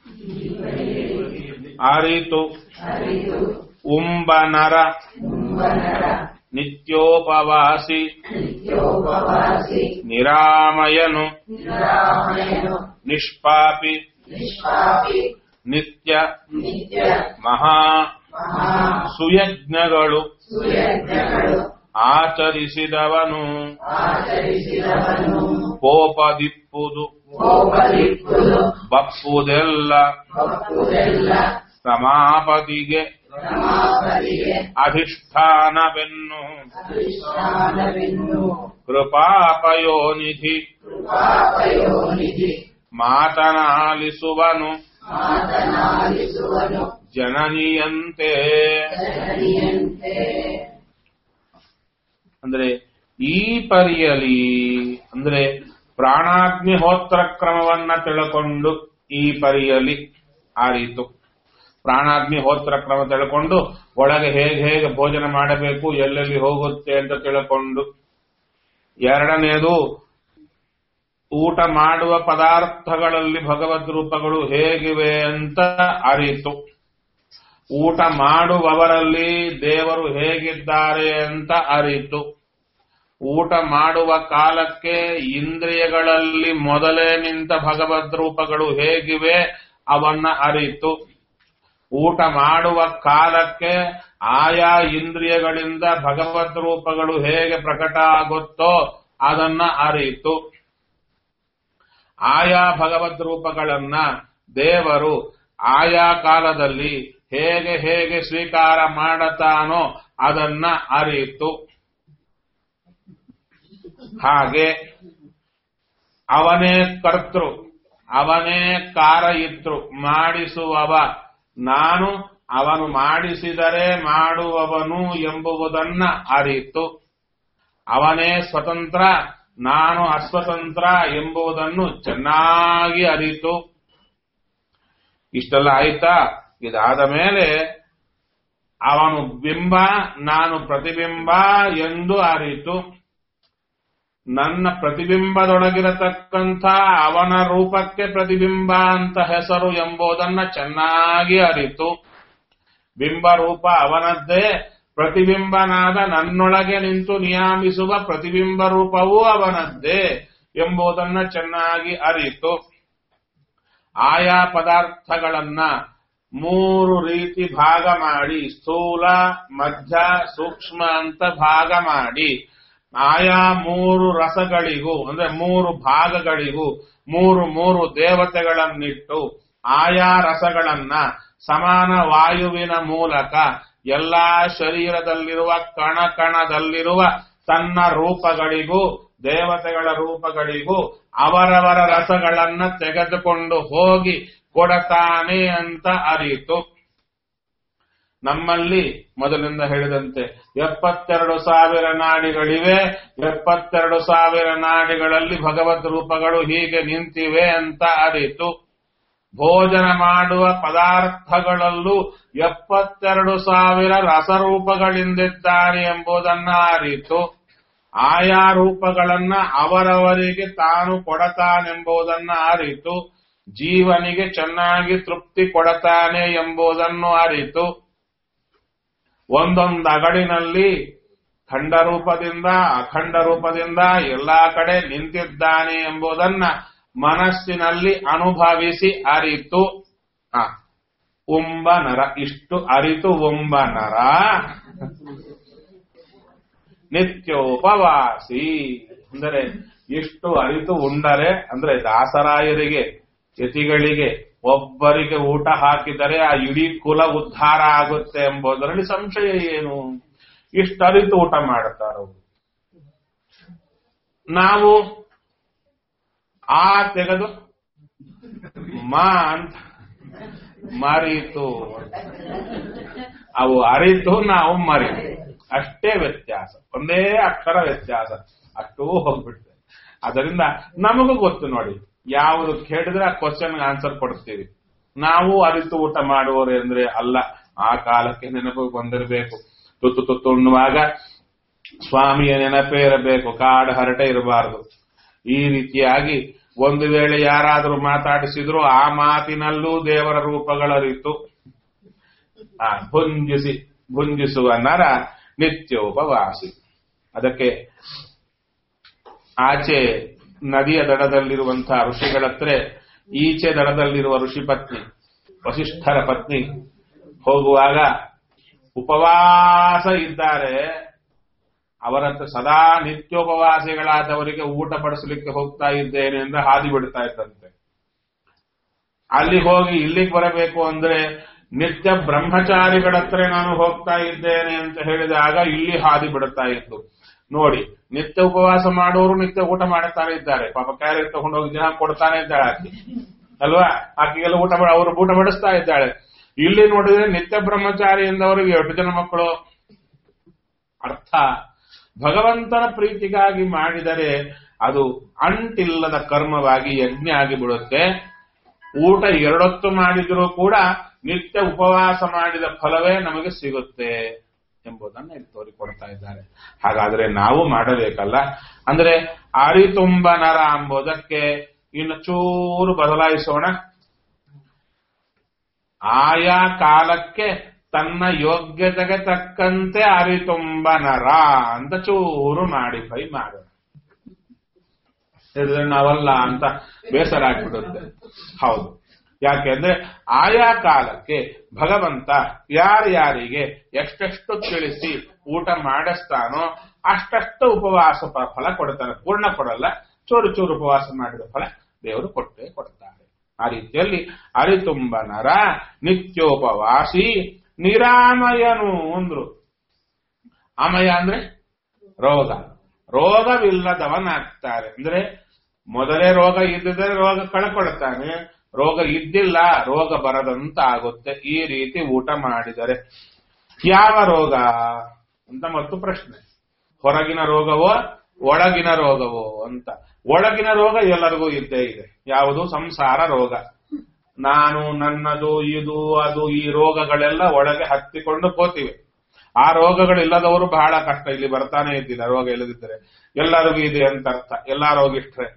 ಅರಿತು ಅರಿತು ಉಂಬನರ ಮುಂಬನರ ನಿತ್ಯೋಪವಾಸಿ ನಿತ್ಯೋಪವಾಸಿ ನಿರಾಮಯನು ನಿರಾಮಯನು ನಿಷ್ಪಾಪಿ ನಿಷ್ಪಾಪಿ ನಿತ್ಯ ನಿತ್ಯ ಮಹಾ ಮಹಾ ಸುಯಜ್ಞಗಳು ಸುಯಜ್ಞಗಳು ಆಚರಿಸಿದವನು ಆಚರಿಸಿದವನು ಕೋಪದಿಪ್ಪುದು ಕೋಪದಿಪ್ಪುದು ಬಪ್ಪುದೆಲ್ಲ ಭಕ್ತುದೆಲ್ಲ ಸಮಾಪತಿಗೆ ಸಮಾಪದಿಗೆ ಅಧಿಷ್ಠಾನವೆನ್ನು ಅಧಿಷ್ಠಾನವೆನ್ನು ಕೃಪಾಪಯೋನಿಧಿ ಕೃಪಾಪಯೋನಿಧಿ ಮಾತನಾಲಿಸುವನು ಮಾತನಾಲಿಸುವನು ಜನನಿಯಂತೆ ಜನನಿಯಂತೆ ಅಂದ್ರೆ ಈ ಪರಿಯಲಿ ಅಂದ್ರೆ ಪ್ರಾಣಾಗ್ನಿಹೋತ್ರ ಕ್ರಮವನ್ನ ತಿಳ್ಕೊಂಡು ಈ ಪರಿಯಲಿ ಆರಿತು ಪ್ರಾಣಾಗ್ನಿಹೋತ್ರ ಕ್ರಮ ತಿಳ್ಕೊಂಡು ಒಳಗೆ ಹೇಗೆ ಹೇಗೆ ಭೋಜನ ಮಾಡಬೇಕು ಎಲ್ಲೆಲ್ಲಿ ಹೋಗುತ್ತೆ ಅಂತ ತಿಳ್ಕೊಂಡು ಎರಡನೆಯದು ಊಟ ಮಾಡುವ ಪದಾರ್ಥಗಳಲ್ಲಿ ಭಗವದ್ ರೂಪಗಳು ಹೇಗಿವೆ ಅಂತ ಅರಿತು ಊಟ ಮಾಡುವವರಲ್ಲಿ ದೇವರು ಹೇಗಿದ್ದಾರೆ ಅಂತ ಅರಿತು ಊಟ ಮಾಡುವ ಕಾಲಕ್ಕೆ ಇಂದ್ರಿಯಗಳಲ್ಲಿ ಮೊದಲೇ ನಿಂತ ಭಗವದ್ ರೂಪಗಳು ಹೇಗಿವೆ ಅವನ್ನ ಅರಿತು ಊಟ ಮಾಡುವ ಕಾಲಕ್ಕೆ ಆಯಾ ಇಂದ್ರಿಯಗಳಿಂದ ಭಗವದ್ ರೂಪಗಳು ಹೇಗೆ ಪ್ರಕಟ ಆಗುತ್ತೋ ಅದನ್ನ ಅರಿತು ಆಯಾ ಭಗವದ್ ರೂಪಗಳನ್ನ ದೇವರು ಆಯಾ ಕಾಲದಲ್ಲಿ ಹೇಗೆ ಹೇಗೆ ಸ್ವೀಕಾರ ಮಾಡತಾನೋ ಅದನ್ನ ಅರಿತು ಹಾಗೆ ಅವನೇ ಕರ್ತೃ ಅವನೇ ಕಾರಯಿತೃ ಮಾಡಿಸುವವ ನಾನು ಅವನು ಮಾಡಿಸಿದರೆ ಮಾಡುವವನು ಎಂಬುವುದನ್ನ ಅರಿತು ಅವನೇ ಸ್ವತಂತ್ರ ನಾನು ಅಸ್ವತಂತ್ರ ಎಂಬುದನ್ನು ಚೆನ್ನಾಗಿ ಅರಿತು ಇಷ್ಟೆಲ್ಲ ಆಯ್ತಾ ಇದಾದ ಮೇಲೆ ಅವನು ಬಿಂಬ ನಾನು ಪ್ರತಿಬಿಂಬ ಎಂದು ಅರಿತು ನನ್ನ ಪ್ರತಿಬಿಂಬದೊಳಗಿರತಕ್ಕಂಥ ಅವನ ರೂಪಕ್ಕೆ ಪ್ರತಿಬಿಂಬ ಅಂತ ಹೆಸರು ಎಂಬುದನ್ನ ಚೆನ್ನಾಗಿ ಅರಿತು ಬಿಂಬ ರೂಪ ಅವನದ್ದೇ ಪ್ರತಿಬಿಂಬನಾದ ನನ್ನೊಳಗೆ ನಿಂತು ನಿಯಾಮಿಸುವ ಪ್ರತಿಬಿಂಬ ರೂಪವೂ ಅವನದ್ದೇ ಎಂಬುದನ್ನ ಚೆನ್ನಾಗಿ ಅರಿತು ಆಯಾ ಪದಾರ್ಥಗಳನ್ನ ಮೂರು ರೀತಿ ಭಾಗ ಮಾಡಿ ಸ್ಥೂಲ ಮಧ್ಯ ಸೂಕ್ಷ್ಮ ಅಂತ ಭಾಗ ಮಾಡಿ ಆಯಾ ಮೂರು ರಸಗಳಿಗೂ ಅಂದ್ರೆ ಮೂರು ಭಾಗಗಳಿಗೂ ಮೂರು ಮೂರು ದೇವತೆಗಳನ್ನಿಟ್ಟು ಆಯಾ ರಸಗಳನ್ನ ಸಮಾನ ವಾಯುವಿನ ಮೂಲಕ ಎಲ್ಲಾ ಶರೀರದಲ್ಲಿರುವ ಕಣ ಕಣದಲ್ಲಿರುವ ತನ್ನ ರೂಪಗಳಿಗೂ ದೇವತೆಗಳ ರೂಪಗಳಿಗೂ ಅವರವರ ರಸಗಳನ್ನ ತೆಗೆದುಕೊಂಡು ಹೋಗಿ ಕೊಡತಾನೆ ಅಂತ ಅರಿತು ನಮ್ಮಲ್ಲಿ ಮೊದಲಿಂದ ಹೇಳಿದಂತೆ ಎಪ್ಪತ್ತೆರಡು ಸಾವಿರ ನಾಡಿಗಳಿವೆ ಎಪ್ಪತ್ತೆರಡು ಸಾವಿರ ನಾಡಿಗಳಲ್ಲಿ ಭಗವದ್ ರೂಪಗಳು ಹೀಗೆ ನಿಂತಿವೆ ಅಂತ ಅರಿತು ಭೋಜನ ಮಾಡುವ ಪದಾರ್ಥಗಳಲ್ಲೂ ಎಪ್ಪತ್ತೆರಡು ಸಾವಿರ ರಸರೂಪಗಳಿಂದಿದ್ದಾನೆ ಎಂಬುದನ್ನ ಅರಿತು ಆಯಾ ರೂಪಗಳನ್ನ ಅವರವರಿಗೆ ತಾನು ಕೊಡತಾನೆಂಬುದನ್ನ ಅರಿತು ಜೀವನಿಗೆ ಚೆನ್ನಾಗಿ ತೃಪ್ತಿ ಕೊಡತಾನೆ ಎಂಬುದನ್ನು ಅರಿತು ಒಂದೊಂದು ಅಗಡಿನಲ್ಲಿ ಖಂಡ ರೂಪದಿಂದ ಅಖಂಡ ರೂಪದಿಂದ ಎಲ್ಲಾ ಕಡೆ ನಿಂತಿದ್ದಾನೆ ಎಂಬುದನ್ನ ಮನಸ್ಸಿನಲ್ಲಿ ಅನುಭವಿಸಿ ಅರಿತು ಆ, ಉಂಬ ನರ ಇಷ್ಟು ಅರಿತು ಉಂಬ ನರ ನಿತ್ಯೋಪವಾಸಿ ಅಂದರೆ ಇಷ್ಟು ಅರಿತು ಉಂಡರೆ ಅಂದ್ರೆ ದಾಸರಾಯರಿಗೆ ಯತಿಗಳಿಗೆ ಒಬ್ಬರಿಗೆ ಊಟ ಹಾಕಿದರೆ ಆ ಇಡೀ ಕುಲ ಉದ್ಧಾರ ಆಗುತ್ತೆ ಎಂಬುದರಲ್ಲಿ ಸಂಶಯ ಏನು ಇಷ್ಟು ಅರಿತು ಊಟ ಮಾಡುತ್ತಾರವರು ನಾವು ಆ ತೆಗೆದು ಮಾ ಅಂತ ಮರೀತು ಅವು ಅರಿತು ನಾವು ಮರಿತು ಅಷ್ಟೇ ವ್ಯತ್ಯಾಸ ಒಂದೇ ಅಕ್ಷರ ವ್ಯತ್ಯಾಸ ಅಷ್ಟೂ ಹೋಗ್ಬಿಡ್ತದೆ ಅದರಿಂದ ನಮಗೂ ಗೊತ್ತು ನೋಡಿ ಯಾವುದು ಕೇಳಿದ್ರೆ ಆ ಕ್ವಶನ್ ಆನ್ಸರ್ ಕೊಡ್ತೀವಿ ನಾವು ಅರಿತು ಊಟ ಮಾಡುವವರು ಅಂದ್ರೆ ಅಲ್ಲ ಆ ಕಾಲಕ್ಕೆ ನೆನಪು ಬಂದಿರಬೇಕು ತುತ್ತು ತುತ್ತು ಉಣ್ಣುವಾಗ ಸ್ವಾಮಿಯ ನೆನಪೇ ಇರಬೇಕು ಕಾಡು ಹರಟೆ ಇರಬಾರದು ಈ ರೀತಿಯಾಗಿ ಒಂದು ವೇಳೆ ಯಾರಾದರೂ ಮಾತಾಡಿಸಿದ್ರು ಆ ಮಾತಿನಲ್ಲೂ ದೇವರ ರೂಪಗಳರಿತು ಆ ಭುಂಜಿಸಿ ಭುಂಜಿಸುವ ನರ ನಿತ್ಯೋಪವಾಸಿ ಅದಕ್ಕೆ ಆಚೆ ನದಿಯ ದಡದಲ್ಲಿರುವಂತಹ ಋಷಿಗಳ ಹತ್ರ ಈಚೆ ದಡದಲ್ಲಿರುವ ಋಷಿ ಪತ್ನಿ ವಸಿಷ್ಠರ ಪತ್ನಿ ಹೋಗುವಾಗ ಉಪವಾಸ ಇದ್ದಾರೆ ಅವರಂತ ಸದಾ ನಿತ್ಯೋಪವಾಸಿಗಳಾದವರಿಗೆ ಊಟ ಪಡಿಸಲಿಕ್ಕೆ ಹೋಗ್ತಾ ಇದ್ದೇನೆ ಎಂದು ಹಾದಿ ಬಿಡ್ತಾ ಇದ್ದಂತೆ ಅಲ್ಲಿ ಹೋಗಿ ಇಲ್ಲಿಗೆ ಬರಬೇಕು ಅಂದ್ರೆ ನಿತ್ಯ ಬ್ರಹ್ಮಚಾರಿಗಳ ಹತ್ರ ನಾನು ಹೋಗ್ತಾ ಇದ್ದೇನೆ ಅಂತ ಹೇಳಿದಾಗ ಇಲ್ಲಿ ಹಾದಿ ಬಿಡುತ್ತಾ ಇತ್ತು ನೋಡಿ ನಿತ್ಯ ಉಪವಾಸ ಮಾಡುವವರು ನಿತ್ಯ ಊಟ ಮಾಡುತ್ತಾರೆ ಇದ್ದಾರೆ ಪಾಪ ಕ್ಯಾರೆಟ್ ತಗೊಂಡೋಗಿ ದಿನ ಕೊಡ್ತಾನೆ ಇದ್ದಾಳೆ ಆಕೆ ಅಲ್ವಾ ಆಕೆಗೆಲ್ಲ ಊಟ ಮಾಡ- ಅವರು ಊಟ ಬಡಿಸ್ತಾ ಇದ್ದಾಳೆ ಇಲ್ಲಿ ನೋಡಿದ್ರೆ ನಿತ್ಯ ಬ್ರಹ್ಮಚಾರಿ ಎಂದವರಿಗೆ ಎಷ್ಟು ಜನ ಮಕ್ಕಳು ಅರ್ಥ ಭಗವಂತನ ಪ್ರೀತಿಗಾಗಿ ಮಾಡಿದರೆ ಅದು ಅಂಟಿಲ್ಲದ ಕರ್ಮವಾಗಿ ಯಜ್ಞ ಆಗಿಬಿಡುತ್ತೆ ಊಟ ಎರಡೊತ್ತು ಮಾಡಿದರೂ ಕೂಡ ನಿತ್ಯ ಉಪವಾಸ ಮಾಡಿದ ಫಲವೇ ನಮಗೆ ಸಿಗುತ್ತೆ ಎಂಬುದನ್ನು ಇಲ್ಲಿ ತೋರಿಕೊಡ್ತಾ ಇದ್ದಾರೆ ಹಾಗಾದ್ರೆ ನಾವು ಮಾಡಬೇಕಲ್ಲ ಅಂದ್ರೆ ಅರಿತುಂಬ ನರ ಎಂಬುದಕ್ಕೆ ಇನ್ನು ಚೂರು ಬದಲಾಯಿಸೋಣ ಆಯಾ ಕಾಲಕ್ಕೆ ತನ್ನ ಯೋಗ್ಯತೆಗೆ ತಕ್ಕಂತೆ ಅರಿತುಂಬ ನರ ಅಂತ ಚೂರು ಮಾಡಿಫೈ ಮಾಡೋಣ ಹೇಳಿದ್ರೆ ನಾವಲ್ಲ ಅಂತ ಬೇಸರ ಆಗ್ಬಿಡುತ್ತೆ ಹೌದು ಯಾಕೆಂದ್ರೆ ಆಯಾ ಕಾಲಕ್ಕೆ ಭಗವಂತ ಯಾರ್ಯಾರಿಗೆ ಎಷ್ಟೆಷ್ಟು ತಿಳಿಸಿ ಊಟ ಮಾಡಿಸ್ತಾನೋ ಅಷ್ಟಷ್ಟು ಉಪವಾಸ ಪ- ಫಲ ಕೊಡ್ತಾನೆ ಪೂರ್ಣ ಕೊಡಲ್ಲ ಚೂರು ಚೂರು ಉಪವಾಸ ಮಾಡಿದ ಫಲ ದೇವರು ಕೊಟ್ಟೇ ಕೊಡ್ತಾರೆ ಆ ರೀತಿಯಲ್ಲಿ ಅರಿತುಂಬ ನರ ನಿತ್ಯೋಪವಾಸಿ ನಿರಾಮಯನು ಅಂದ್ರು ಅಮಯ ಅಂದ್ರೆ ರೋಗ ರೋಗವಿಲ್ಲದವನಾಗ್ತಾರೆ ಅಂದ್ರೆ ಮೊದಲೇ ರೋಗ ಇದ್ದಿದ್ರೆ ರೋಗ ಕಳ್ಕೊಳ್ತಾನೆ ರೋಗ ಇದ್ದಿಲ್ಲ ರೋಗ ಬರದಂತ ಆಗುತ್ತೆ ಈ ರೀತಿ ಊಟ ಮಾಡಿದರೆ ಯಾವ ರೋಗ ಅಂತ ಮತ್ತು ಪ್ರಶ್ನೆ ಹೊರಗಿನ ರೋಗವೋ ಒಳಗಿನ ರೋಗವೋ ಅಂತ ಒಳಗಿನ ರೋಗ ಎಲ್ಲರಿಗೂ ಇದ್ದೇ ಇದೆ ಯಾವುದು ಸಂಸಾರ ರೋಗ ನಾನು ನನ್ನದು ಇದು ಅದು ಈ ರೋಗಗಳೆಲ್ಲ ಒಳಗೆ ಹತ್ತಿಕೊಂಡು ಹೋತಿವೆ ಆ ರೋಗಗಳಿಲ್ಲದವರು ಬಹಳ ಕಷ್ಟ ಇಲ್ಲಿ ಬರ್ತಾನೆ ಇದ್ದಿಲ್ಲ ರೋಗ ಇಲ್ಲದಿದ್ದರೆ ಎಲ್ಲರಿಗೂ ಇದೆ ಅಂತ ಅರ್ಥ ಎಲ್ಲಾ ರೋಗಿಷ್ಟ್ರೆ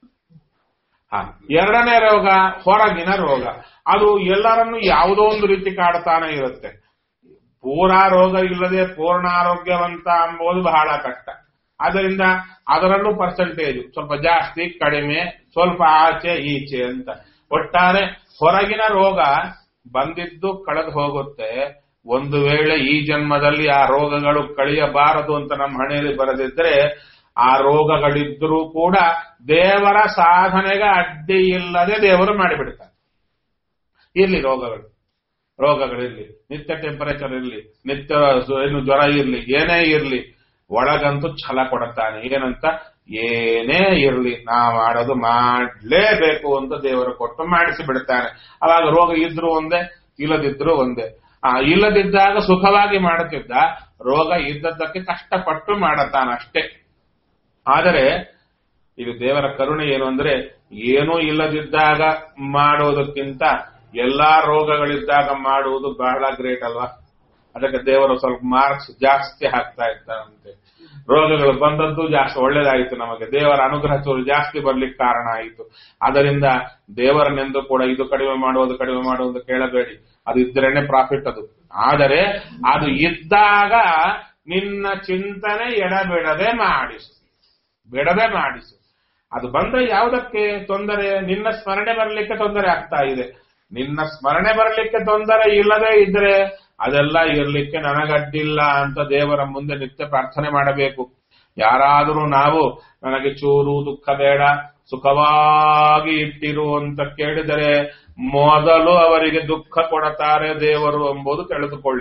ಹ ಎರಡನೇ ರೋಗ ಹೊರಗಿನ ರೋಗ ಅದು ಎಲ್ಲರನ್ನು ಯಾವುದೋ ಒಂದು ರೀತಿ ಕಾಡ್ತಾನೆ ಇರುತ್ತೆ ಪೂರಾ ರೋಗ ಇಲ್ಲದೆ ಪೂರ್ಣ ಆರೋಗ್ಯವಂತ ಎಂಬುದು ಬಹಳ ಕಷ್ಟ ಆದ್ದರಿಂದ ಅದರಲ್ಲೂ ಪರ್ಸೆಂಟೇಜ್ ಸ್ವಲ್ಪ ಜಾಸ್ತಿ ಕಡಿಮೆ ಸ್ವಲ್ಪ ಆಚೆ ಈಚೆ ಅಂತ ಒಟ್ಟಾರೆ ಹೊರಗಿನ ರೋಗ ಬಂದಿದ್ದು ಕಳೆದು ಹೋಗುತ್ತೆ ಒಂದು ವೇಳೆ ಈ ಜನ್ಮದಲ್ಲಿ ಆ ರೋಗಗಳು ಕಳೆಯಬಾರದು ಅಂತ ನಮ್ಮ ಹಣೆಯಲ್ಲಿ ಬರೆದಿದ್ರೆ ಆ ರೋಗಗಳಿದ್ರೂ ಕೂಡ ದೇವರ ಸಾಧನೆಗೆ ಅಡ್ಡಿ ಇಲ್ಲದೆ ದೇವರು ಮಾಡಿಬಿಡ್ತಾರೆ ಇರ್ಲಿ ರೋಗಗಳು ರೋಗಗಳಿರ್ಲಿ ನಿತ್ಯ ಟೆಂಪರೇಚರ್ ಇರ್ಲಿ ನಿತ್ಯ ಸು- ಏನು ಜ್ವರ ಇರ್ಲಿ ಏನೇ ಇರ್ಲಿ ಒಳಗಂತೂ ಛಲ ಕೊಡುತ್ತಾನೆ ಏನಂತ ಏನೇ ಇರ್ಲಿ ನಾ ಮಾಡೋದು ಮಾಡ್ಲೇಬೇಕು ಅಂತ ದೇವರು ಕೊಟ್ಟು ಮಾಡಿಸಿ ಬಿಡ್ತಾನೆ ಅವಾಗ ರೋಗ ಇದ್ರು ಒಂದೇ ಇಲ್ಲದಿದ್ರು ಒಂದೇ ಆ ಇಲ್ಲದಿದ್ದಾಗ ಸುಖವಾಗಿ ಮಾಡುತ್ತಿದ್ದ ರೋಗ ಇದ್ದದ್ದಕ್ಕೆ ಕಷ್ಟಪಟ್ಟು ಮಾಡತಾನ ಅಷ್ಟೇ ಆದರೆ ಇದು ದೇವರ ಕರುಣೆ ಏನು ಅಂದ್ರೆ ಏನೂ ಇಲ್ಲದಿದ್ದಾಗ ಮಾಡೋದಕ್ಕಿಂತ ಎಲ್ಲಾ ರೋಗಗಳಿದ್ದಾಗ ಮಾಡುವುದು ಬಹಳ ಗ್ರೇಟ್ ಅಲ್ವಾ ಅದಕ್ಕೆ ದೇವರು ಸ್ವಲ್ಪ ಮಾರ್ಕ್ಸ್ ಜಾಸ್ತಿ ಹಾಕ್ತಾ ಇರ್ತಾರಂತೆ ರೋಗಗಳು ಬಂದದ್ದು ಜಾಸ್ತಿ ಒಳ್ಳೇದಾಯಿತು ನಮಗೆ ದೇವರ ಅನುಗ್ರಹ ಚೂರು ಜಾಸ್ತಿ ಬರ್ಲಿಕ್ಕೆ ಕಾರಣ ಆಯಿತು ಅದರಿಂದ ದೇವರನ್ನೆಂದು ಕೂಡ ಇದು ಕಡಿಮೆ ಮಾಡುವುದು ಕಡಿಮೆ ಮಾಡುವುದು ಕೇಳಬೇಡಿ ಅದು ಇದ್ರೇನೆ ಪ್ರಾಫಿಟ್ ಅದು ಆದರೆ ಅದು ಇದ್ದಾಗ ನಿನ್ನ ಚಿಂತನೆ ಎಡಬಿಡದೆ ಮಾಡಿಸು ಬಿಡದೆ ಮಾಡಿಸು ಅದು ಬಂದ್ರೆ ಯಾವುದಕ್ಕೆ ತೊಂದರೆ ನಿನ್ನ ಸ್ಮರಣೆ ಬರಲಿಕ್ಕೆ ತೊಂದರೆ ಆಗ್ತಾ ಇದೆ ನಿನ್ನ ಸ್ಮರಣೆ ಬರಲಿಕ್ಕೆ ತೊಂದರೆ ಇಲ್ಲದೆ ಇದ್ರೆ ಅದೆಲ್ಲ ಇರ್ಲಿಕ್ಕೆ ನನಗಡ್ಡಿಲ್ಲ ಅಂತ ದೇವರ ಮುಂದೆ ನಿತ್ಯ ಪ್ರಾರ್ಥನೆ ಮಾಡಬೇಕು ಯಾರಾದರೂ ನಾವು ನನಗೆ ಚೂರು ದುಃಖ ಬೇಡ ಸುಖವಾಗಿ ಇಟ್ಟಿರು ಅಂತ ಕೇಳಿದರೆ ಮೊದಲು ಅವರಿಗೆ ದುಃಖ ಕೊಡುತ್ತಾರೆ ದೇವರು ಎಂಬುದು ತಿಳಿದುಕೊಳ್ಳಿ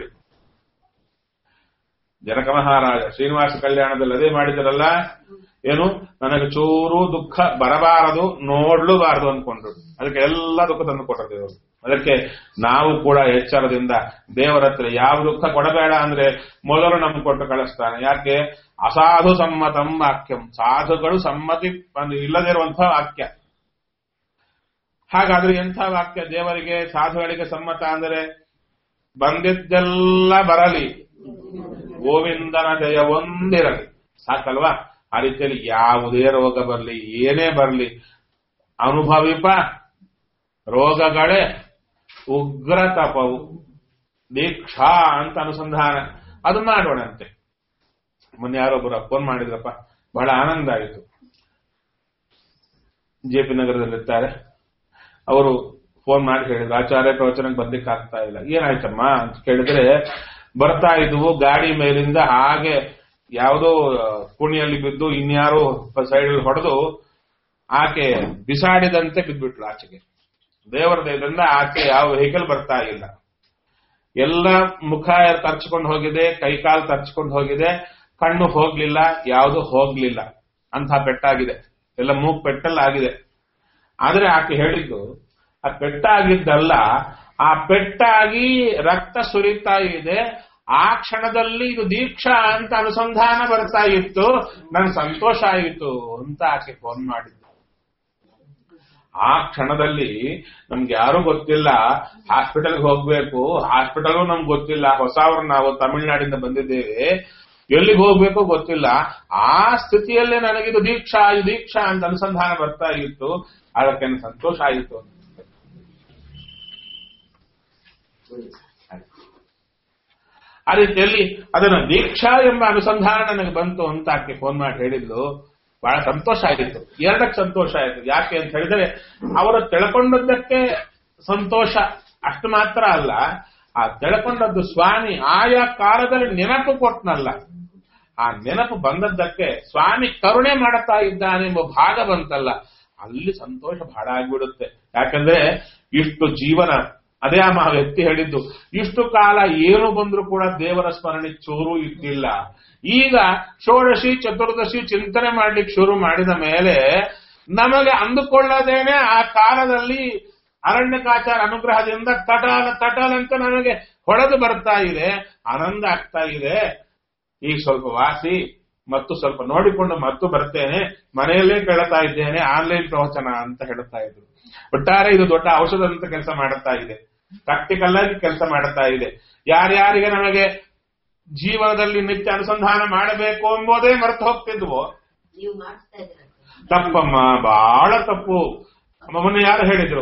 ಜನಕ ಮಹಾರಾಜ ಶ್ರೀನಿವಾಸ ಕಲ್ಯಾಣದಲ್ಲಿ ಅದೇ ಮಾಡಿದರಲ್ಲ ಏನು ನನಗೆ ಚೂರು ದುಃಖ ಬರಬಾರದು ನೋಡ್ಲೂಬಾರದು ಅನ್ಕೊಂಡ್ರು ಅದಕ್ಕೆ ಎಲ್ಲ ದುಃಖ ತಂದು ಕೊಟ್ಟರು ದೇವರು ಅದಕ್ಕೆ ನಾವು ಕೂಡ ಎಚ್ಚರದಿಂದ ದೇವರ ಹತ್ರ ಯಾವ ದುಃಖ ಕೊಡಬೇಡ ಅಂದ್ರೆ ಮೊದಲು ನಮ್ಗೆ ಕೊಟ್ಟು ಕಳಿಸ್ತಾನೆ ಯಾಕೆ ಅಸಾಧು ಸಮ್ಮತಂ ವಾಕ್ಯಂ ಸಾಧುಗಳು ಸಮ್ಮತಿ ಇಲ್ಲದಿರುವಂತಹ ವಾಕ್ಯ ಹಾಗಾದ್ರೆ ಎಂಥ ವಾಕ್ಯ ದೇವರಿಗೆ ಸಾಧುಗಳಿಗೆ ಸಮ್ಮತ ಅಂದರೆ ಬಂದಿದ್ದೆಲ್ಲ ಬರಲಿ ಗೋವಿಂದನ ಜಯ ಒಂದಿರಲಿ ಸಾಕಲ್ವಾ ಆ ರೀತಿಯಲ್ಲಿ ಯಾವುದೇ ರೋಗ ಬರಲಿ ಏನೇ ಬರಲಿ ಅನುಭವಿಪ ರೋಗಗಳೇ ಉಗ್ರ ತಪವು ದೀಕ್ಷಾ ಅಂತ ಅನುಸಂಧಾನ ಅದು ಮಾಡೋಣಂತೆ ಮೊನ್ನೆ ಯಾರೊಬ್ಬರು ಫೋನ್ ಮಾಡಿದ್ರಪ್ಪ ಬಹಳ ಆನಂದ ಆಯಿತು ಜೆ ಪಿ ನಗರದಲ್ಲಿರ್ತಾರೆ ಅವರು ಫೋನ್ ಮಾಡಿ ಹೇಳಿದ್ರು ಆಚಾರ್ಯ ಪ್ರವಚನಕ್ಕೆ ಬರ್ಲಿಕ್ಕೆ ಆಗ್ತಾ ಇಲ್ಲ ಏನಾಯ್ತಮ್ಮ ಅಂತ ಕೇಳಿದ್ರೆ ಬರ್ತಾ ಇದ್ವು ಗಾಡಿ ಮೇಲಿಂದ ಹಾಗೆ ಯಾವುದೋ ಕುಣಿಯಲ್ಲಿ ಬಿದ್ದು ಇನ್ಯಾರೋ ಸೈಡ್ ಹೊಡೆದು ಆಕೆ ಬಿಸಾಡಿದಂತೆ ಬಿದ್ಬಿಟ್ಲು ಆಚೆಗೆ ದೇವರ ದಯದಿಂದ ಆಕೆ ಯಾವ ವೆಹಿಕಲ್ ಬರ್ತಾ ಇಲ್ಲ ಎಲ್ಲ ಮುಖ ತರ್ಚ್ಕೊಂಡು ಹೋಗಿದೆ ಕೈಕಾಲು ತರ್ಚ್ಕೊಂಡು ಹೋಗಿದೆ ಕಣ್ಣು ಹೋಗ್ಲಿಲ್ಲ ಯಾವುದು ಹೋಗ್ಲಿಲ್ಲ ಅಂತ ಪೆಟ್ಟಾಗಿದೆ ಎಲ್ಲ ಮೂಗ್ ಪೆಟ್ಟಲ್ಲಿ ಆಗಿದೆ ಆದ್ರೆ ಆಕೆ ಹೇಳಿದ್ದು ಆ ಪೆಟ್ಟಾಗಿದ್ದಲ್ಲ ಆ ಪೆಟ್ಟಾಗಿ ರಕ್ತ ಸುರಿತಾ ಇದೆ ಆ ಕ್ಷಣದಲ್ಲಿ ಇದು ದೀಕ್ಷಾ ಅಂತ ಅನುಸಂಧಾನ ಬರ್ತಾ ಇತ್ತು ನನ್ ಸಂತೋಷ ಆಯಿತು ಅಂತ ಆಕೆ ಫೋನ್ ಮಾಡಿದ್ದು ಆ ಕ್ಷಣದಲ್ಲಿ ನಮ್ಗೆ ಯಾರು ಗೊತ್ತಿಲ್ಲ ಹಾಸ್ಪಿಟಲ್ಗೆ ಹೋಗ್ಬೇಕು ಹಾಸ್ಪಿಟಲ್ ನಮ್ಗೆ ಗೊತ್ತಿಲ್ಲ ಹೊಸವ್ರು ನಾವು ತಮಿಳುನಾಡಿಂದ ಬಂದಿದ್ದೇವೆ ಎಲ್ಲಿಗೆ ಹೋಗ್ಬೇಕು ಗೊತ್ತಿಲ್ಲ ಆ ಸ್ಥಿತಿಯಲ್ಲೇ ನನಗಿದು ದೀಕ್ಷಾ ಇದು ದೀಕ್ಷಾ ಅಂತ ಅನುಸಂಧಾನ ಬರ್ತಾ ಇತ್ತು ಅದಕ್ಕೆ ನನಗೆ ಸಂತೋಷ ಆಯಿತು ಆ ರೀತಿಯಲ್ಲಿ ಅದನ್ನ ದೀಕ್ಷಾ ಎಂಬ ಅನುಸಂಧಾನ ನನಗೆ ಬಂತು ಅಂತ ಆಕೆ ಫೋನ್ ಮಾಡಿ ಹೇಳಿದ್ಲು ಬಹಳ ಸಂತೋಷ ಆಗಿತ್ತು ಎರಡಕ್ಕೆ ಸಂತೋಷ ಆಯಿತು ಯಾಕೆ ಅಂತ ಹೇಳಿದ್ರೆ ಅವರು ತಿಳ್ಕೊಂಡದ್ದಕ್ಕೆ ಸಂತೋಷ ಅಷ್ಟು ಮಾತ್ರ ಅಲ್ಲ ಆ ತಿಳ್ಕೊಂಡದ್ದು ಸ್ವಾಮಿ ಆಯಾ ಕಾಲದಲ್ಲಿ ನೆನಪು ಕೊಟ್ನಲ್ಲ ಆ ನೆನಪು ಬಂದದ್ದಕ್ಕೆ ಸ್ವಾಮಿ ಕರುಣೆ ಮಾಡುತ್ತಾ ಇದ್ದಾನೆ ಎಂಬ ಭಾಗ ಬಂತಲ್ಲ ಅಲ್ಲಿ ಸಂತೋಷ ಬಹಳ ಆಗಿಬಿಡುತ್ತೆ ಯಾಕಂದ್ರೆ ಇಷ್ಟು ಜೀವನ ಅದೇ ಆ ಮಹಾ ವ್ಯಕ್ತಿ ಹೇಳಿದ್ದು ಇಷ್ಟು ಕಾಲ ಏನು ಬಂದ್ರೂ ಕೂಡ ದೇವರ ಸ್ಮರಣೆ ಚೂರು ಇದ್ದಿಲ್ಲ ಈಗ ಷೋಡಶಿ ಚತುರ್ದಶಿ ಚಿಂತನೆ ಮಾಡ್ಲಿಕ್ಕೆ ಶುರು ಮಾಡಿದ ಮೇಲೆ ನಮಗೆ ಅಂದುಕೊಳ್ಳದೇನೆ ಆ ಕಾಲದಲ್ಲಿ ಅರಣ್ಯಕಾಚಾರ ಅನುಗ್ರಹದಿಂದ ತಟಾಲ ತಟಾಲ ಅಂತ ನಮಗೆ ಹೊಳೆದು ಬರ್ತಾ ಇದೆ ಆನಂದ ಆಗ್ತಾ ಇದೆ ಈಗ ಸ್ವಲ್ಪ ವಾಸಿ ಮತ್ತು ಸ್ವಲ್ಪ ನೋಡಿಕೊಂಡು ಮತ್ತು ಬರ್ತೇನೆ ಮನೆಯಲ್ಲೇ ಕೇಳ್ತಾ ಇದ್ದೇನೆ ಆನ್ಲೈನ್ ಪ್ರವಚನ ಅಂತ ಹೇಳ್ತಾ ಇದ್ರು ಒಟ್ಟಾರೆ ಇದು ದೊಡ್ಡ ಔಷಧದಂತ ಕೆಲಸ ಮಾಡುತ್ತಾ ಇದೆ ಪ್ರಾಕ್ಟಿಕಲ್ ಆಗಿ ಕೆಲಸ ಮಾಡುತ್ತಾ ಇದೆ ಯಾರ್ಯಾರಿಗೆ ನಮಗೆ ಜೀವನದಲ್ಲಿ ನಿತ್ಯ ಅನುಸಂಧಾನ ಮಾಡಬೇಕು ಎಂಬುದೇ ಮರೆತು ಹೋಗ್ತಿದ್ವು ನೀವು ಮಾಡಿಸ್ತಾ ಇದ್ದೀರ ತಪ್ಪಮ್ಮ ಬಹಳ ತಪ್ಪು ಮೊನ್ನೆ ಯಾರು ಹೇಳಿದ್ರು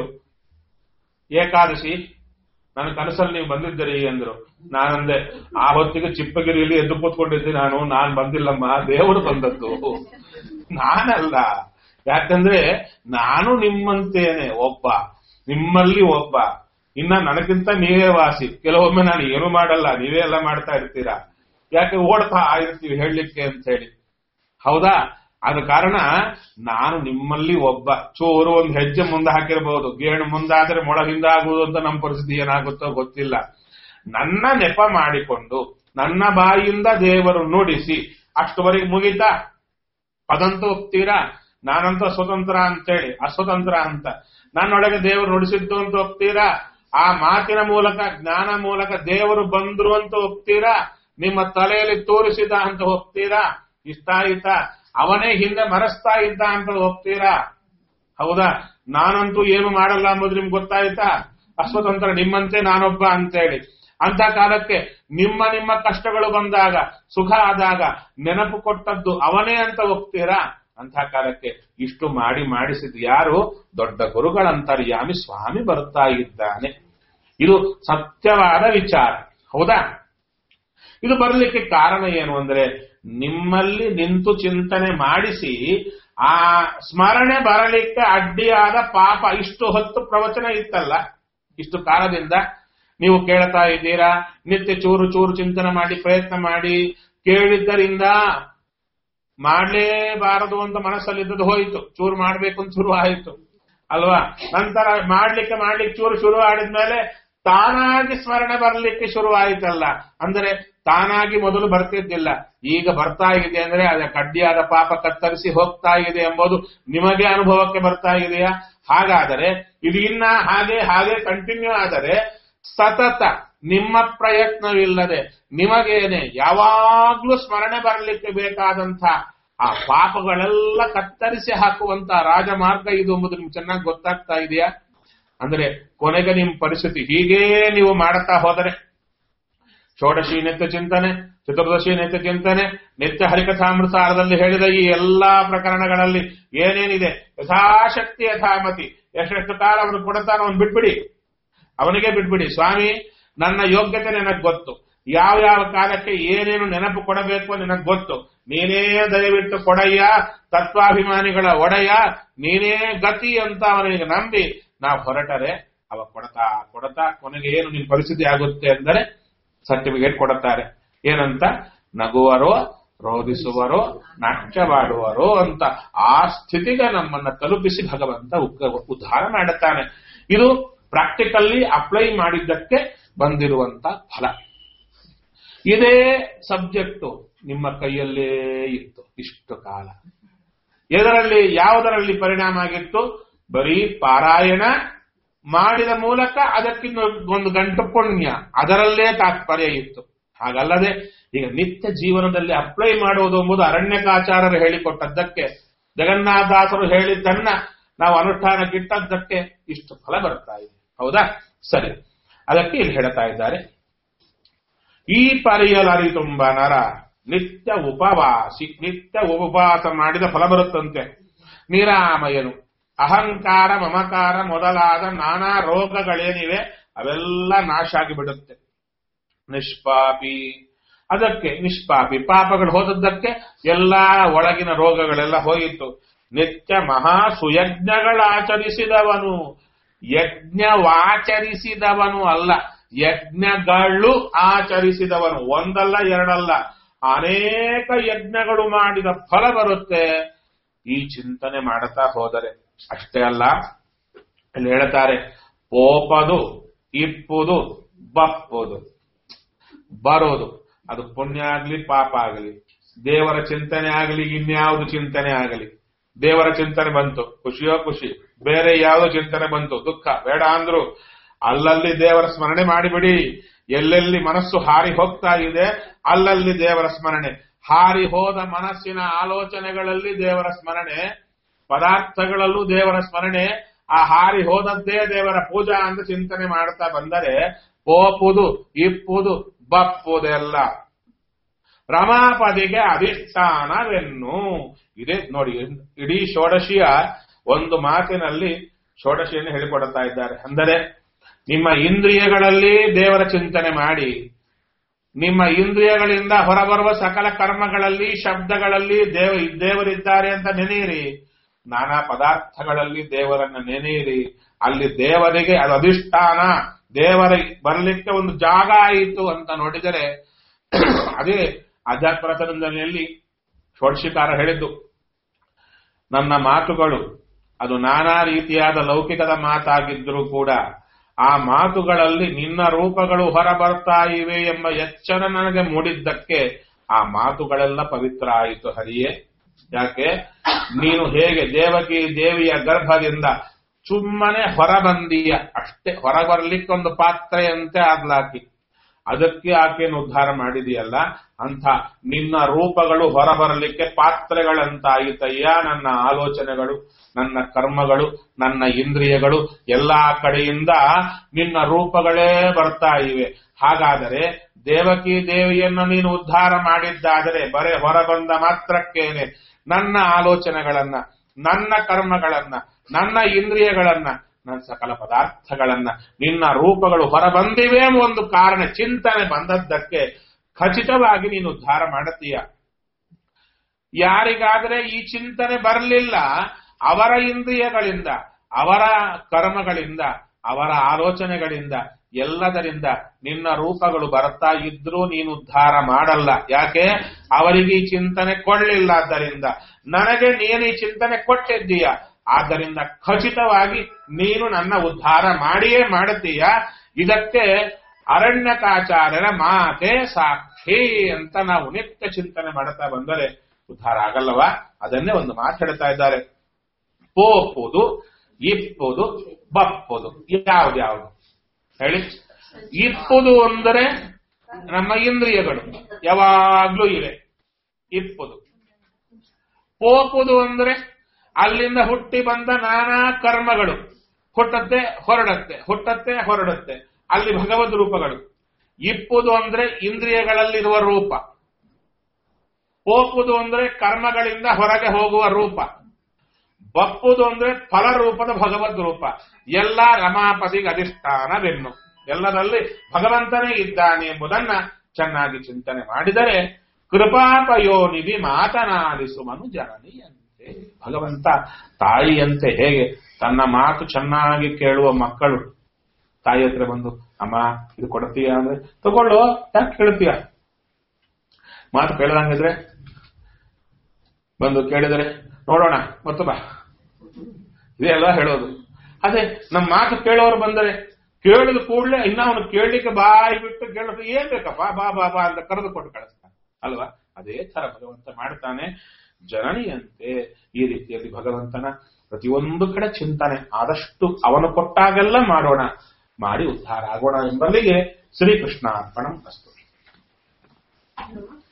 ಏಕಾದಶಿ ನನ್ನ ಕನಸಲ್ಲಿ ನೀವು ಬಂದಿದ್ದೀರಿ ಅಂದ್ರು ನಾನಂದೆ ಆ ಹೊತ್ತಿಗೆ ಚಿಪ್ಪಗಿರಿಯಲ್ಲಿ ಎದ್ದು ಕೂತ್ಕೊಂಡಿದ್ದೆ ನಾನು ನಾನ್ ಬಂದಿಲ್ಲಮ್ಮ ದೇವರು ಬಂದದ್ದು ನಾನಲ್ಲ ಯಾಕಂದ್ರೆ ನಾನು ನಿಮ್ಮಂತೇನೆ ಒಬ್ಬ ನಿಮ್ಮಲ್ಲಿ ಒಬ್ಬ ಇನ್ನ ನನಗಿಂತ ನೀವೇ ವಾಸಿ ಕೆಲವೊಮ್ಮೆ ನಾನು ಏನು ಮಾಡಲ್ಲ ನೀವೇ ಎಲ್ಲ ಮಾಡ್ತಾ ಇರ್ತೀರಾ ಯಾಕೆ ಓಡ್ತಾ ಇರ್ತೀವಿ ಹೇಳಲಿಕ್ಕೆ ಅಂತ ಹೇಳಿ ಹೌದಾ ಆದ ಕಾರಣ ನಾನು ನಿಮ್ಮಲ್ಲಿ ಒಬ್ಬ ಚೋರು ಒಂದು ಹೆಜ್ಜೆ ಮುಂದೆ ಹಾಕಿರಬಹುದು ಗೇಣು ಮುಂದಾದ್ರೆ ಮೊಳ ಹಿಂದಾಗುವುದು ಅಂತ ನಮ್ಮ ಪರಿಸ್ಥಿತಿ ಏನಾಗುತ್ತೋ ಗೊತ್ತಿಲ್ಲ ನನ್ನ ನೆಪ ಮಾಡಿಕೊಂಡು ನನ್ನ ಬಾಯಿಯಿಂದ ದೇವರು ನುಡಿಸಿ ಅಷ್ಟುವರೆಗೆ ಮುಗಿತಾ ಅದಂತೂ ಒಪ್ತೀರಾ ನಾನಂತೂ ಸ್ವತಂತ್ರ ಅಂತೇಳಿ ಅಸ್ವತಂತ್ರ ಅಂತ ನನ್ನೊಳಗೆ ದೇವರು ನುಡಿಸಿದ್ದು ಅಂತ ಒಪ್ತೀರಾ ಆ ಮಾತಿನ ಮೂಲಕ ಜ್ಞಾನ ಮೂಲಕ ದೇವರು ಬಂದ್ರು ಅಂತ ಒಪ್ತೀರಾ ನಿಮ್ಮ ತಲೆಯಲ್ಲಿ ತೋರಿಸಿದ ಅಂತ ಒಪ್ತೀರಾ ಇಷ್ಟ ಆಯ್ತಾ ಅವನೇ ಹಿಂದೆ ಮರೆಸ್ತಾ ಇದ್ದ ಅಂತ ಒಪ್ತೀರಾ ಹೌದಾ ನಾನಂತೂ ಏನು ಮಾಡಲ್ಲ ಅಂಬುದು ನಿಮ್ಗೆ ಗೊತ್ತಾಯ್ತಾ ಅಸ್ವತಂತ್ರ ನಿಮ್ಮಂತೆ ನಾನೊಬ್ಬ ಅಂತೇಳಿ ಅಂತ ಕಾಲಕ್ಕೆ ನಿಮ್ಮ ನಿಮ್ಮ ಕಷ್ಟಗಳು ಬಂದಾಗ ಸುಖ ಆದಾಗ ನೆನಪು ಕೊಟ್ಟದ್ದು ಅವನೇ ಅಂತ ಒಪ್ತೀರಾ ಅಂತ ಕಾಲಕ್ಕೆ ಇಷ್ಟು ಮಾಡಿ ಮಾಡಿಸಿದ ಯಾರು ದೊಡ್ಡ ಗುರುಗಳಂತರ್ಯಾಮಿ ಸ್ವಾಮಿ ಬರುತ್ತಾ ಇದ್ದಾನೆ ಇದು ಸತ್ಯವಾದ ವಿಚಾರ ಹೌದಾ ಇದು ಬರಲಿಕ್ಕೆ ಕಾರಣ ಏನು ಅಂದ್ರೆ ನಿಮ್ಮಲ್ಲಿ ನಿಂತು ಚಿಂತನೆ ಮಾಡಿಸಿ ಆ ಸ್ಮರಣೆ ಬರಲಿಕ್ಕೆ ಅಡ್ಡಿಯಾದ ಪಾಪ ಇಷ್ಟು ಹೊತ್ತು ಪ್ರವಚನ ಇತ್ತಲ್ಲ ಇಷ್ಟು ಕಾಲದಿಂದ ನೀವು ಕೇಳ್ತಾ ಇದ್ದೀರಾ ನಿತ್ಯ ಚೂರು ಚೂರು ಚಿಂತನೆ ಮಾಡಿ ಪ್ರಯತ್ನ ಮಾಡಿ ಕೇಳಿದ್ದರಿಂದ ಮಾಡ್ಲೇಬಾರದು ಅಂತ ಮನಸ್ಸಲ್ಲಿದ್ದದ್ದು ಹೋಯಿತು ಚೂರು ಮಾಡ್ಬೇಕು ಅಂತ ಶುರು ಆಯಿತು ಅಲ್ವಾ ನಂತರ ಮಾಡ್ಲಿಕ್ಕೆ ಮಾಡ್ಲಿಕ್ಕೆ ಚೂರು ಶುರು ಆಡಿದ್ಮೇಲೆ ತಾನಾಗಿ ಸ್ಮರಣೆ ಬರ್ಲಿಕ್ಕೆ ಶುರು ಆಯ್ತಲ್ಲ ಅಂದ್ರೆ ತಾನಾಗಿ ಮೊದಲು ಬರ್ತಿದ್ದಿಲ್ಲ ಈಗ ಬರ್ತಾ ಇದೆ ಅಂದ್ರೆ ಅದ ಕಡ್ಡಿಯಾದ ಪಾಪ ಕತ್ತರಿಸಿ ಹೋಗ್ತಾ ಇದೆ ಎಂಬುದು ನಿಮಗೆ ಅನುಭವಕ್ಕೆ ಬರ್ತಾ ಇದೆಯಾ ಹಾಗಾದರೆ ಇದು ಇನ್ನ ಹಾಗೆ ಹಾಗೆ ಕಂಟಿನ್ಯೂ ಆದರೆ ಸತತ ನಿಮ್ಮ ಪ್ರಯತ್ನವಿಲ್ಲದೆ ನಿಮಗೇನೆ ಯಾವಾಗ್ಲೂ ಸ್ಮರಣೆ ಬರಲಿಕ್ಕೆ ಬೇಕಾದಂತ ಆ ಪಾಪಗಳೆಲ್ಲ ಕತ್ತರಿಸಿ ಹಾಕುವಂತ ರಾಜಮಾರ್ಗ ಇದು ಎಂಬುದು ನಿಮ್ಗೆ ಚೆನ್ನಾಗಿ ಗೊತ್ತಾಗ್ತಾ ಇದೆಯಾ ಅಂದ್ರೆ ಕೊನೆಗೆ ನಿಮ್ಮ ಪರಿಸ್ಥಿತಿ ಹೀಗೇ ನೀವು ಮಾಡುತ್ತಾ ಹೋದರೆ ಷೋಡಶಿ ನಿತ್ಯ ಚಿಂತನೆ ಚತುರ್ದಶಿ ನಿತ್ಯ ಚಿಂತನೆ ನಿತ್ಯ ಹರಿಕಥಾಮೃತಾರದಲ್ಲಿ ಹೇಳಿದ ಈ ಎಲ್ಲಾ ಪ್ರಕರಣಗಳಲ್ಲಿ ಏನೇನಿದೆ ಯಥಾಶಕ್ತಿ ಯಥಾಮತಿ ಎಷ್ಟೆಷ್ಟು ಕಾಲ ಅವನು ಕೊಡುತ್ತಾನೋ ಅವನು ಬಿಟ್ಬಿಡಿ ಅವನಿಗೆ ಬಿಟ್ಬಿಡಿ ಸ್ವಾಮಿ ನನ್ನ ಯೋಗ್ಯತೆ ನನಗೆ ಗೊತ್ತು ಯಾವ ಯಾವ ಕಾಲಕ್ಕೆ ಏನೇನು ನೆನಪು ಕೊಡಬೇಕು ನಿನಗೆ ಗೊತ್ತು ನೀನೇ ದಯವಿಟ್ಟು ಕೊಡಯ್ಯ ತತ್ವಾಭಿಮಾನಿಗಳ ಒಡೆಯ ನೀನೇ ಗತಿ ಅಂತ ಅವನಿಗೆ ನಂಬಿ ನಾವು ಹೊರಟರೆ ಅವ ಕೊಡತಾ ಕೊಡತಾ ಕೊನೆಗೆ ಏನು ನಿನ್ ಪರಿಸ್ಥಿತಿ ಆಗುತ್ತೆ ಅಂದರೆ ಸರ್ಟಿಫಿಕೇಟ್ ಕೊಡುತ್ತಾರೆ ಏನಂತ ನಗುವರೋ ರೋಧಿಸುವರೋ ನಾಟ್ಯವಾಡುವರೋ ಅಂತ ಆ ಸ್ಥಿತಿಗೆ ನಮ್ಮನ್ನ ತಲುಪಿಸಿ ಭಗವಂತ ಉಕ್ಕ- ಉದ್ಧಾರ ಮಾಡುತ್ತಾನೆ ಇದು ಪ್ರಾಕ್ಟಿಕಲ್ಲಿ ಅಪ್ಲೈ ಮಾಡಿದ್ದಕ್ಕೆ ಬಂದಿರುವಂತ ಫಲ ಇದೇ ಸಬ್ಜೆಕ್ಟು ನಿಮ್ಮ ಕೈಯಲ್ಲೇ ಇತ್ತು ಇಷ್ಟು ಕಾಲ ಇದರಲ್ಲಿ ಯಾವುದರಲ್ಲಿ ಪರಿಣಾಮ ಆಗಿತ್ತು ಬರೀ ಪಾರಾಯಣ ಮಾಡಿದ ಮೂಲಕ ಅದಕ್ಕಿಂತ ಒಂದು ಗಂಟು ಪುಣ್ಯ ಅದರಲ್ಲೇ ತಾತ್ಪರ್ಯ ಇತ್ತು ಹಾಗಲ್ಲದೆ ಈಗ ನಿತ್ಯ ಜೀವನದಲ್ಲಿ ಅಪ್ಲೈ ಮಾಡುವುದು ಎಂಬುದು ಅರಣ್ಯಕಾಚಾರರು ಹೇಳಿಕೊಟ್ಟದ್ದಕ್ಕೆ ಜಗನ್ನಾಥದಾಸರು ಹೇಳಿದ್ದನ್ನ ನಾವು ಅನುಷ್ಠಾನಕ್ಕಿಟ್ಟದ್ದಕ್ಕೆ ಇಷ್ಟು ಫಲ ಬರ್ತಾ ಇದೆ ಹೌದಾ ಸರಿ ಅದಕ್ಕೆ ಇಲ್ಲಿ ಹೇಳ್ತಾ ಇದ್ದಾರೆ ಈ ಪರಿಯಲರಿತುಂಬ ನರ ನಿತ್ಯ ಉಪವಾಸಿ ನಿತ್ಯ ಉಪವಾಸ ಮಾಡಿದ ಫಲ ಬರುತ್ತಂತೆ ನಿರಾಮಯನು ಅಹಂಕಾರ ಮಮಕಾರ ಮೊದಲಾದ ನಾನಾ ರೋಗಗಳೇನಿವೆ ಅವೆಲ್ಲ ನಾಶ ಆಗಿಬಿಡುತ್ತೆ ನಿಷ್ಪಾಪಿ ಅದಕ್ಕೆ ನಿಷ್ಪಾಪಿ ಪಾಪಗಳು ಹೋದದ್ದಕ್ಕೆ ಎಲ್ಲಾ ಒಳಗಿನ ರೋಗಗಳೆಲ್ಲ ಹೋಯಿತು ನಿತ್ಯ ಮಹಾ ಸುಯಜ್ಞಗಳಾಚರಿಸಿದವನು ಯಜ್ಞವಾಚರಿಸಿದವನು ಅಲ್ಲ ಯಜ್ಞಗಳು ಆಚರಿಸಿದವನು ಒಂದಲ್ಲ ಎರಡಲ್ಲ ಅನೇಕ ಯಜ್ಞಗಳು ಮಾಡಿದ ಫಲ ಬರುತ್ತೆ ಈ ಚಿಂತನೆ ಮಾಡುತ್ತಾ ಹೋದರೆ ಅಷ್ಟೇ ಅಲ್ಲ ಇಲ್ಲಿ ಹೇಳ್ತಾರೆ ಪೋಪದು ಇಪ್ಪುದು ಬಪ್ಪುದು ಬರೋದು ಅದು ಪುಣ್ಯ ಆಗ್ಲಿ ಪಾಪ ಆಗಲಿ ದೇವರ ಚಿಂತನೆ ಆಗಲಿ ಇನ್ಯಾವುದು ಚಿಂತನೆ ಆಗಲಿ ದೇವರ ಚಿಂತನೆ ಬಂತು ಖುಷಿಯೋ ಖುಷಿ ಬೇರೆ ಯಾವ್ದೋ ಚಿಂತನೆ ಬಂತು ದುಃಖ ಬೇಡ ಅಂದ್ರು ಅಲ್ಲಲ್ಲಿ ದೇವರ ಸ್ಮರಣೆ ಮಾಡಿಬಿಡಿ ಎಲ್ಲೆಲ್ಲಿ ಮನಸ್ಸು ಹಾರಿ ಹೋಗ್ತಾ ಇದೆ ಅಲ್ಲಲ್ಲಿ ದೇವರ ಸ್ಮರಣೆ ಹಾರಿ ಹೋದ ಮನಸ್ಸಿನ ಆಲೋಚನೆಗಳಲ್ಲಿ ದೇವರ ಸ್ಮರಣೆ ಪದಾರ್ಥಗಳಲ್ಲೂ ದೇವರ ಸ್ಮರಣೆ ಆ ಹಾರಿ ಹೋದದ್ದೇ ದೇವರ ಪೂಜಾ ಅಂತ ಚಿಂತನೆ ಮಾಡ್ತಾ ಬಂದರೆ ಪೋಪುದು ಇಪ್ಪುದು ಬಪ್ಪುದೆಲ್ಲ ರಮಾಪದಿಗೆ ಅಧಿಷ್ಠಾನವೆನ್ನು ಇದೆ ನೋಡಿ ಇಡೀ ಷೋಡಶಿಯ ಒಂದು ಮಾತಿನಲ್ಲಿ ಷೋಡಶಿಯನ್ನು ಹೇಳಿಕೊಡುತ್ತಾ ಇದ್ದಾರೆ ಅಂದರೆ ನಿಮ್ಮ ಇಂದ್ರಿಯಗಳಲ್ಲಿ ದೇವರ ಚಿಂತನೆ ಮಾಡಿ ನಿಮ್ಮ ಇಂದ್ರಿಯಗಳಿಂದ ಹೊರಬರುವ ಸಕಲ ಕರ್ಮಗಳಲ್ಲಿ ಶಬ್ದಗಳಲ್ಲಿ ದೇವ ದೇವರಿದ್ದಾರೆ ಅಂತ ನೆನೆಯಿರಿ ನಾನಾ ಪದಾರ್ಥಗಳಲ್ಲಿ ದೇವರನ್ನ ನೆನೆಯಿರಿ ಅಲ್ಲಿ ದೇವರಿಗೆ ಅದು ಅಧಿಷ್ಠಾನ ದೇವರ ಬರಲಿಕ್ಕೆ ಒಂದು ಜಾಗ ಆಯಿತು ಅಂತ ನೋಡಿದರೆ ಅದೇ ಆಧ್ಯಾತ್ಮ ರಚನೆಯಲ್ಲಿ ಷೋಡಶಿಕಾರ ಹೇಳಿದ್ದು ನನ್ನ ಮಾತುಗಳು ಅದು ನಾನಾ ರೀತಿಯಾದ ಲೌಕಿಕದ ಮಾತಾಗಿದ್ರೂ ಕೂಡ ಆ ಮಾತುಗಳಲ್ಲಿ ನಿನ್ನ ರೂಪಗಳು ಹೊರ ಬರ್ತಾ ಇವೆ ಎಂಬ ಎಚ್ಚರ ನನಗೆ ಮೂಡಿದ್ದಕ್ಕೆ ಆ ಮಾತುಗಳೆಲ್ಲ ಪವಿತ್ರ ಆಯಿತು ಹರಿಯೇ ಯಾಕೆ ನೀನು ಹೇಗೆ ದೇವಕಿ ದೇವಿಯ ಗರ್ಭದಿಂದ ಸುಮ್ಮನೆ ಹೊರ ಬಂದೀಯ ಅಷ್ಟೇ ಹೊರ ಬರ್ಲಿಕ್ಕೊಂದು ಪಾತ್ರೆಯಂತೆ ಆದ್ಲಾಕಿ ಅದಕ್ಕೆ ಆಕೆಯನ್ನು ಉದ್ಧಾರ ಮಾಡಿದೆಯಲ್ಲ ಅಂತ ನಿನ್ನ ರೂಪಗಳು ಹೊರಬರಲಿಕ್ಕೆ ಪಾತ್ರೆಗಳಂತಾಯಿತಯ್ಯ ನನ್ನ ಆಲೋಚನೆಗಳು ನನ್ನ ಕರ್ಮಗಳು ನನ್ನ ಇಂದ್ರಿಯಗಳು ಎಲ್ಲಾ ಕಡೆಯಿಂದ ನಿನ್ನ ರೂಪಗಳೇ ಬರ್ತಾ ಇವೆ ಹಾಗಾದರೆ ದೇವಕಿ ದೇವಿಯನ್ನು ನೀನು ಉದ್ಧಾರ ಮಾಡಿದ್ದಾದರೆ ಬರೇ ಹೊರಬಂದ ಮಾತ್ರಕ್ಕೇನೆ ನನ್ನ ಆಲೋಚನೆಗಳನ್ನ ನನ್ನ ಕರ್ಮಗಳನ್ನ ನನ್ನ ಇಂದ್ರಿಯಗಳನ್ನ ನನ್ನ ಸಕಲ ಪದಾರ್ಥಗಳನ್ನ ನಿನ್ನ ರೂಪಗಳು ಹೊರಬಂದಿವೆ ಎಂಬ ಒಂದು ಕಾರಣ ಚಿಂತನೆ ಬಂದದ್ದಕ್ಕೆ ಖಚಿತವಾಗಿ ನೀನು ಉದ್ಧಾರ ಮಾಡುತ್ತೀಯ ಯಾರಿಗಾದರೆ ಈ ಚಿಂತನೆ ಬರಲಿಲ್ಲ ಅವರ ಇಂದ್ರಿಯಗಳಿಂದ ಅವರ ಕರ್ಮಗಳಿಂದ ಅವರ ಆಲೋಚನೆಗಳಿಂದ ಎಲ್ಲದರಿಂದ ನಿನ್ನ ರೂಪಗಳು ಬರ್ತಾ ಇದ್ರೂ ನೀನು ಉದ್ಧಾರ ಮಾಡಲ್ಲ ಯಾಕೆ ಅವರಿಗೆ ಈ ಚಿಂತನೆ ಕೊಡಲಿಲ್ಲ ಆದ್ದರಿಂದ ನನಗೆ ನೀನು ಈ ಚಿಂತನೆ ಕೊಟ್ಟಿದ್ದೀಯ ಆದ್ದರಿಂದ ಖಚಿತವಾಗಿ ನೀನು ನನ್ನ ಉದ್ಧಾರ ಮಾಡಿಯೇ ಮಾಡುತ್ತೀಯ ಇದಕ್ಕೆ ಅರಣ್ಯಕಾಚಾರ್ಯರ ಮಾತೆ ಸಾಕ್ಷಿ ಅಂತ ನಾವು ನಿತ್ಯ ಚಿಂತನೆ ಮಾಡುತ್ತಾ ಬಂದರೆ ಉದ್ಧಾರ ಆಗಲ್ಲವಾ ಅದನ್ನೇ ಒಂದು ಮಾತು ಹೇಳ್ತಾ ಇದ್ದಾರೆ ಪೋಪುದು ಇಪ್ಪುದು ಬಪ್ಪುದು ಯಾವ್ದ್ಯಾವ್ದು ಹೇಳಿ ಇಪ್ಪುದು ಅಂದರೆ ನಮ್ಮ ಇಂದ್ರಿಯಗಳು ಯಾವಾಗ್ಲೂ ಇವೆ ಇಪ್ಪುದು ಪೋಪುದು ಅಂದ್ರೆ ಅಲ್ಲಿಂದ ಹುಟ್ಟಿ ಬಂದ ನಾನಾ ಕರ್ಮಗಳು ಹುಟ್ಟತ್ತೆ ಹೊರಡತ್ತೆ ಹುಟ್ಟತ್ತೆ ಹೊರಡುತ್ತೆ ಅಲ್ಲಿ ಭಗವದ್ ರೂಪಗಳು ಇಪ್ಪುದು ಅಂದ್ರೆ ಇಂದ್ರಿಯಗಳಲ್ಲಿರುವ ರೂಪ ಪೋಪುದು ಅಂದ್ರೆ ಕರ್ಮಗಳಿಂದ ಹೊರಗೆ ಹೋಗುವ ರೂಪ ಬಪ್ಪುದು ಅಂದ್ರೆ ಫಲರೂಪದ ಭಗವದ್ ರೂಪ ಎಲ್ಲ ರಮಾಪದಿಗೆ ಅಧಿಷ್ಠಾನವೆನ್ನು ಎಲ್ಲರಲ್ಲಿ ಭಗವಂತನೇ ಇದ್ದಾನೆ ಎಂಬುದನ್ನ ಚೆನ್ನಾಗಿ ಚಿಂತನೆ ಮಾಡಿದರೆ ಕೃಪಾಪಯೋನಿಧಿ ಮಾತನಾಡಿಸುವನು ಜನನಿಯಂತೆ ಭಗವಂತ ತಾಯಿಯಂತೆ ಹೇಗೆ ತನ್ನ ಮಾತು ಚೆನ್ನಾಗಿ ಕೇಳುವ ಮಕ್ಕಳು ತಾಯಿ ಹತ್ರ ಬಂದು ಅಮ್ಮ ಇದು ಕೊಡ್ತೀಯ ಅಂದ್ರೆ ತಗೊಳ್ಳು ಯಾಕೆ ಕೇಳ್ತೀಯ ಮಾತು ಕೇಳದಂಗಿದ್ರೆ ಬಂದು ಕೇಳಿದರೆ ನೋಡೋಣ ಮತ್ತು ಬಾ ಇದೆಲ್ಲ ಹೇಳೋದು ಅದೇ ನಮ್ಮ ಮಾತು ಕೇಳೋರು ಬಂದರೆ ಕೇಳಿದ ಕೂಡಲೇ ಇನ್ನ ಅವನು ಕೇಳಲಿಕ್ಕೆ ಬಾಯಿ ಬಿಟ್ಟು ಕೇಳೋದು ಏನ್ ಬೇಕಪ್ಪ ಬಾ ಬಾ ಬಾ ಅಂತ ಕರೆದು ಕೊಟ್ಟು ಕಳಿಸ್ತಾನೆ ಅಲ್ವಾ ಅದೇ ತರ ಭಗವಂತ ಮಾಡ್ತಾನೆ ಜನನಿಯಂತೆ ಈ ರೀತಿಯಲ್ಲಿ ಭಗವಂತನ ಪ್ರತಿಯೊಂದು ಕಡೆ ಚಿಂತನೆ ಆದಷ್ಟು ಅವನು ಕೊಟ್ಟಾಗೆಲ್ಲ ಮಾಡೋಣ ಮಾಡಿ ಉದ್ಧಾರ ಆಗೋಣ ಎಂಬಲ್ಲಿಗೆ ಶ್ರೀಕೃಷ್ಣ ಅರ್ಪಣ ಅಸ್ತು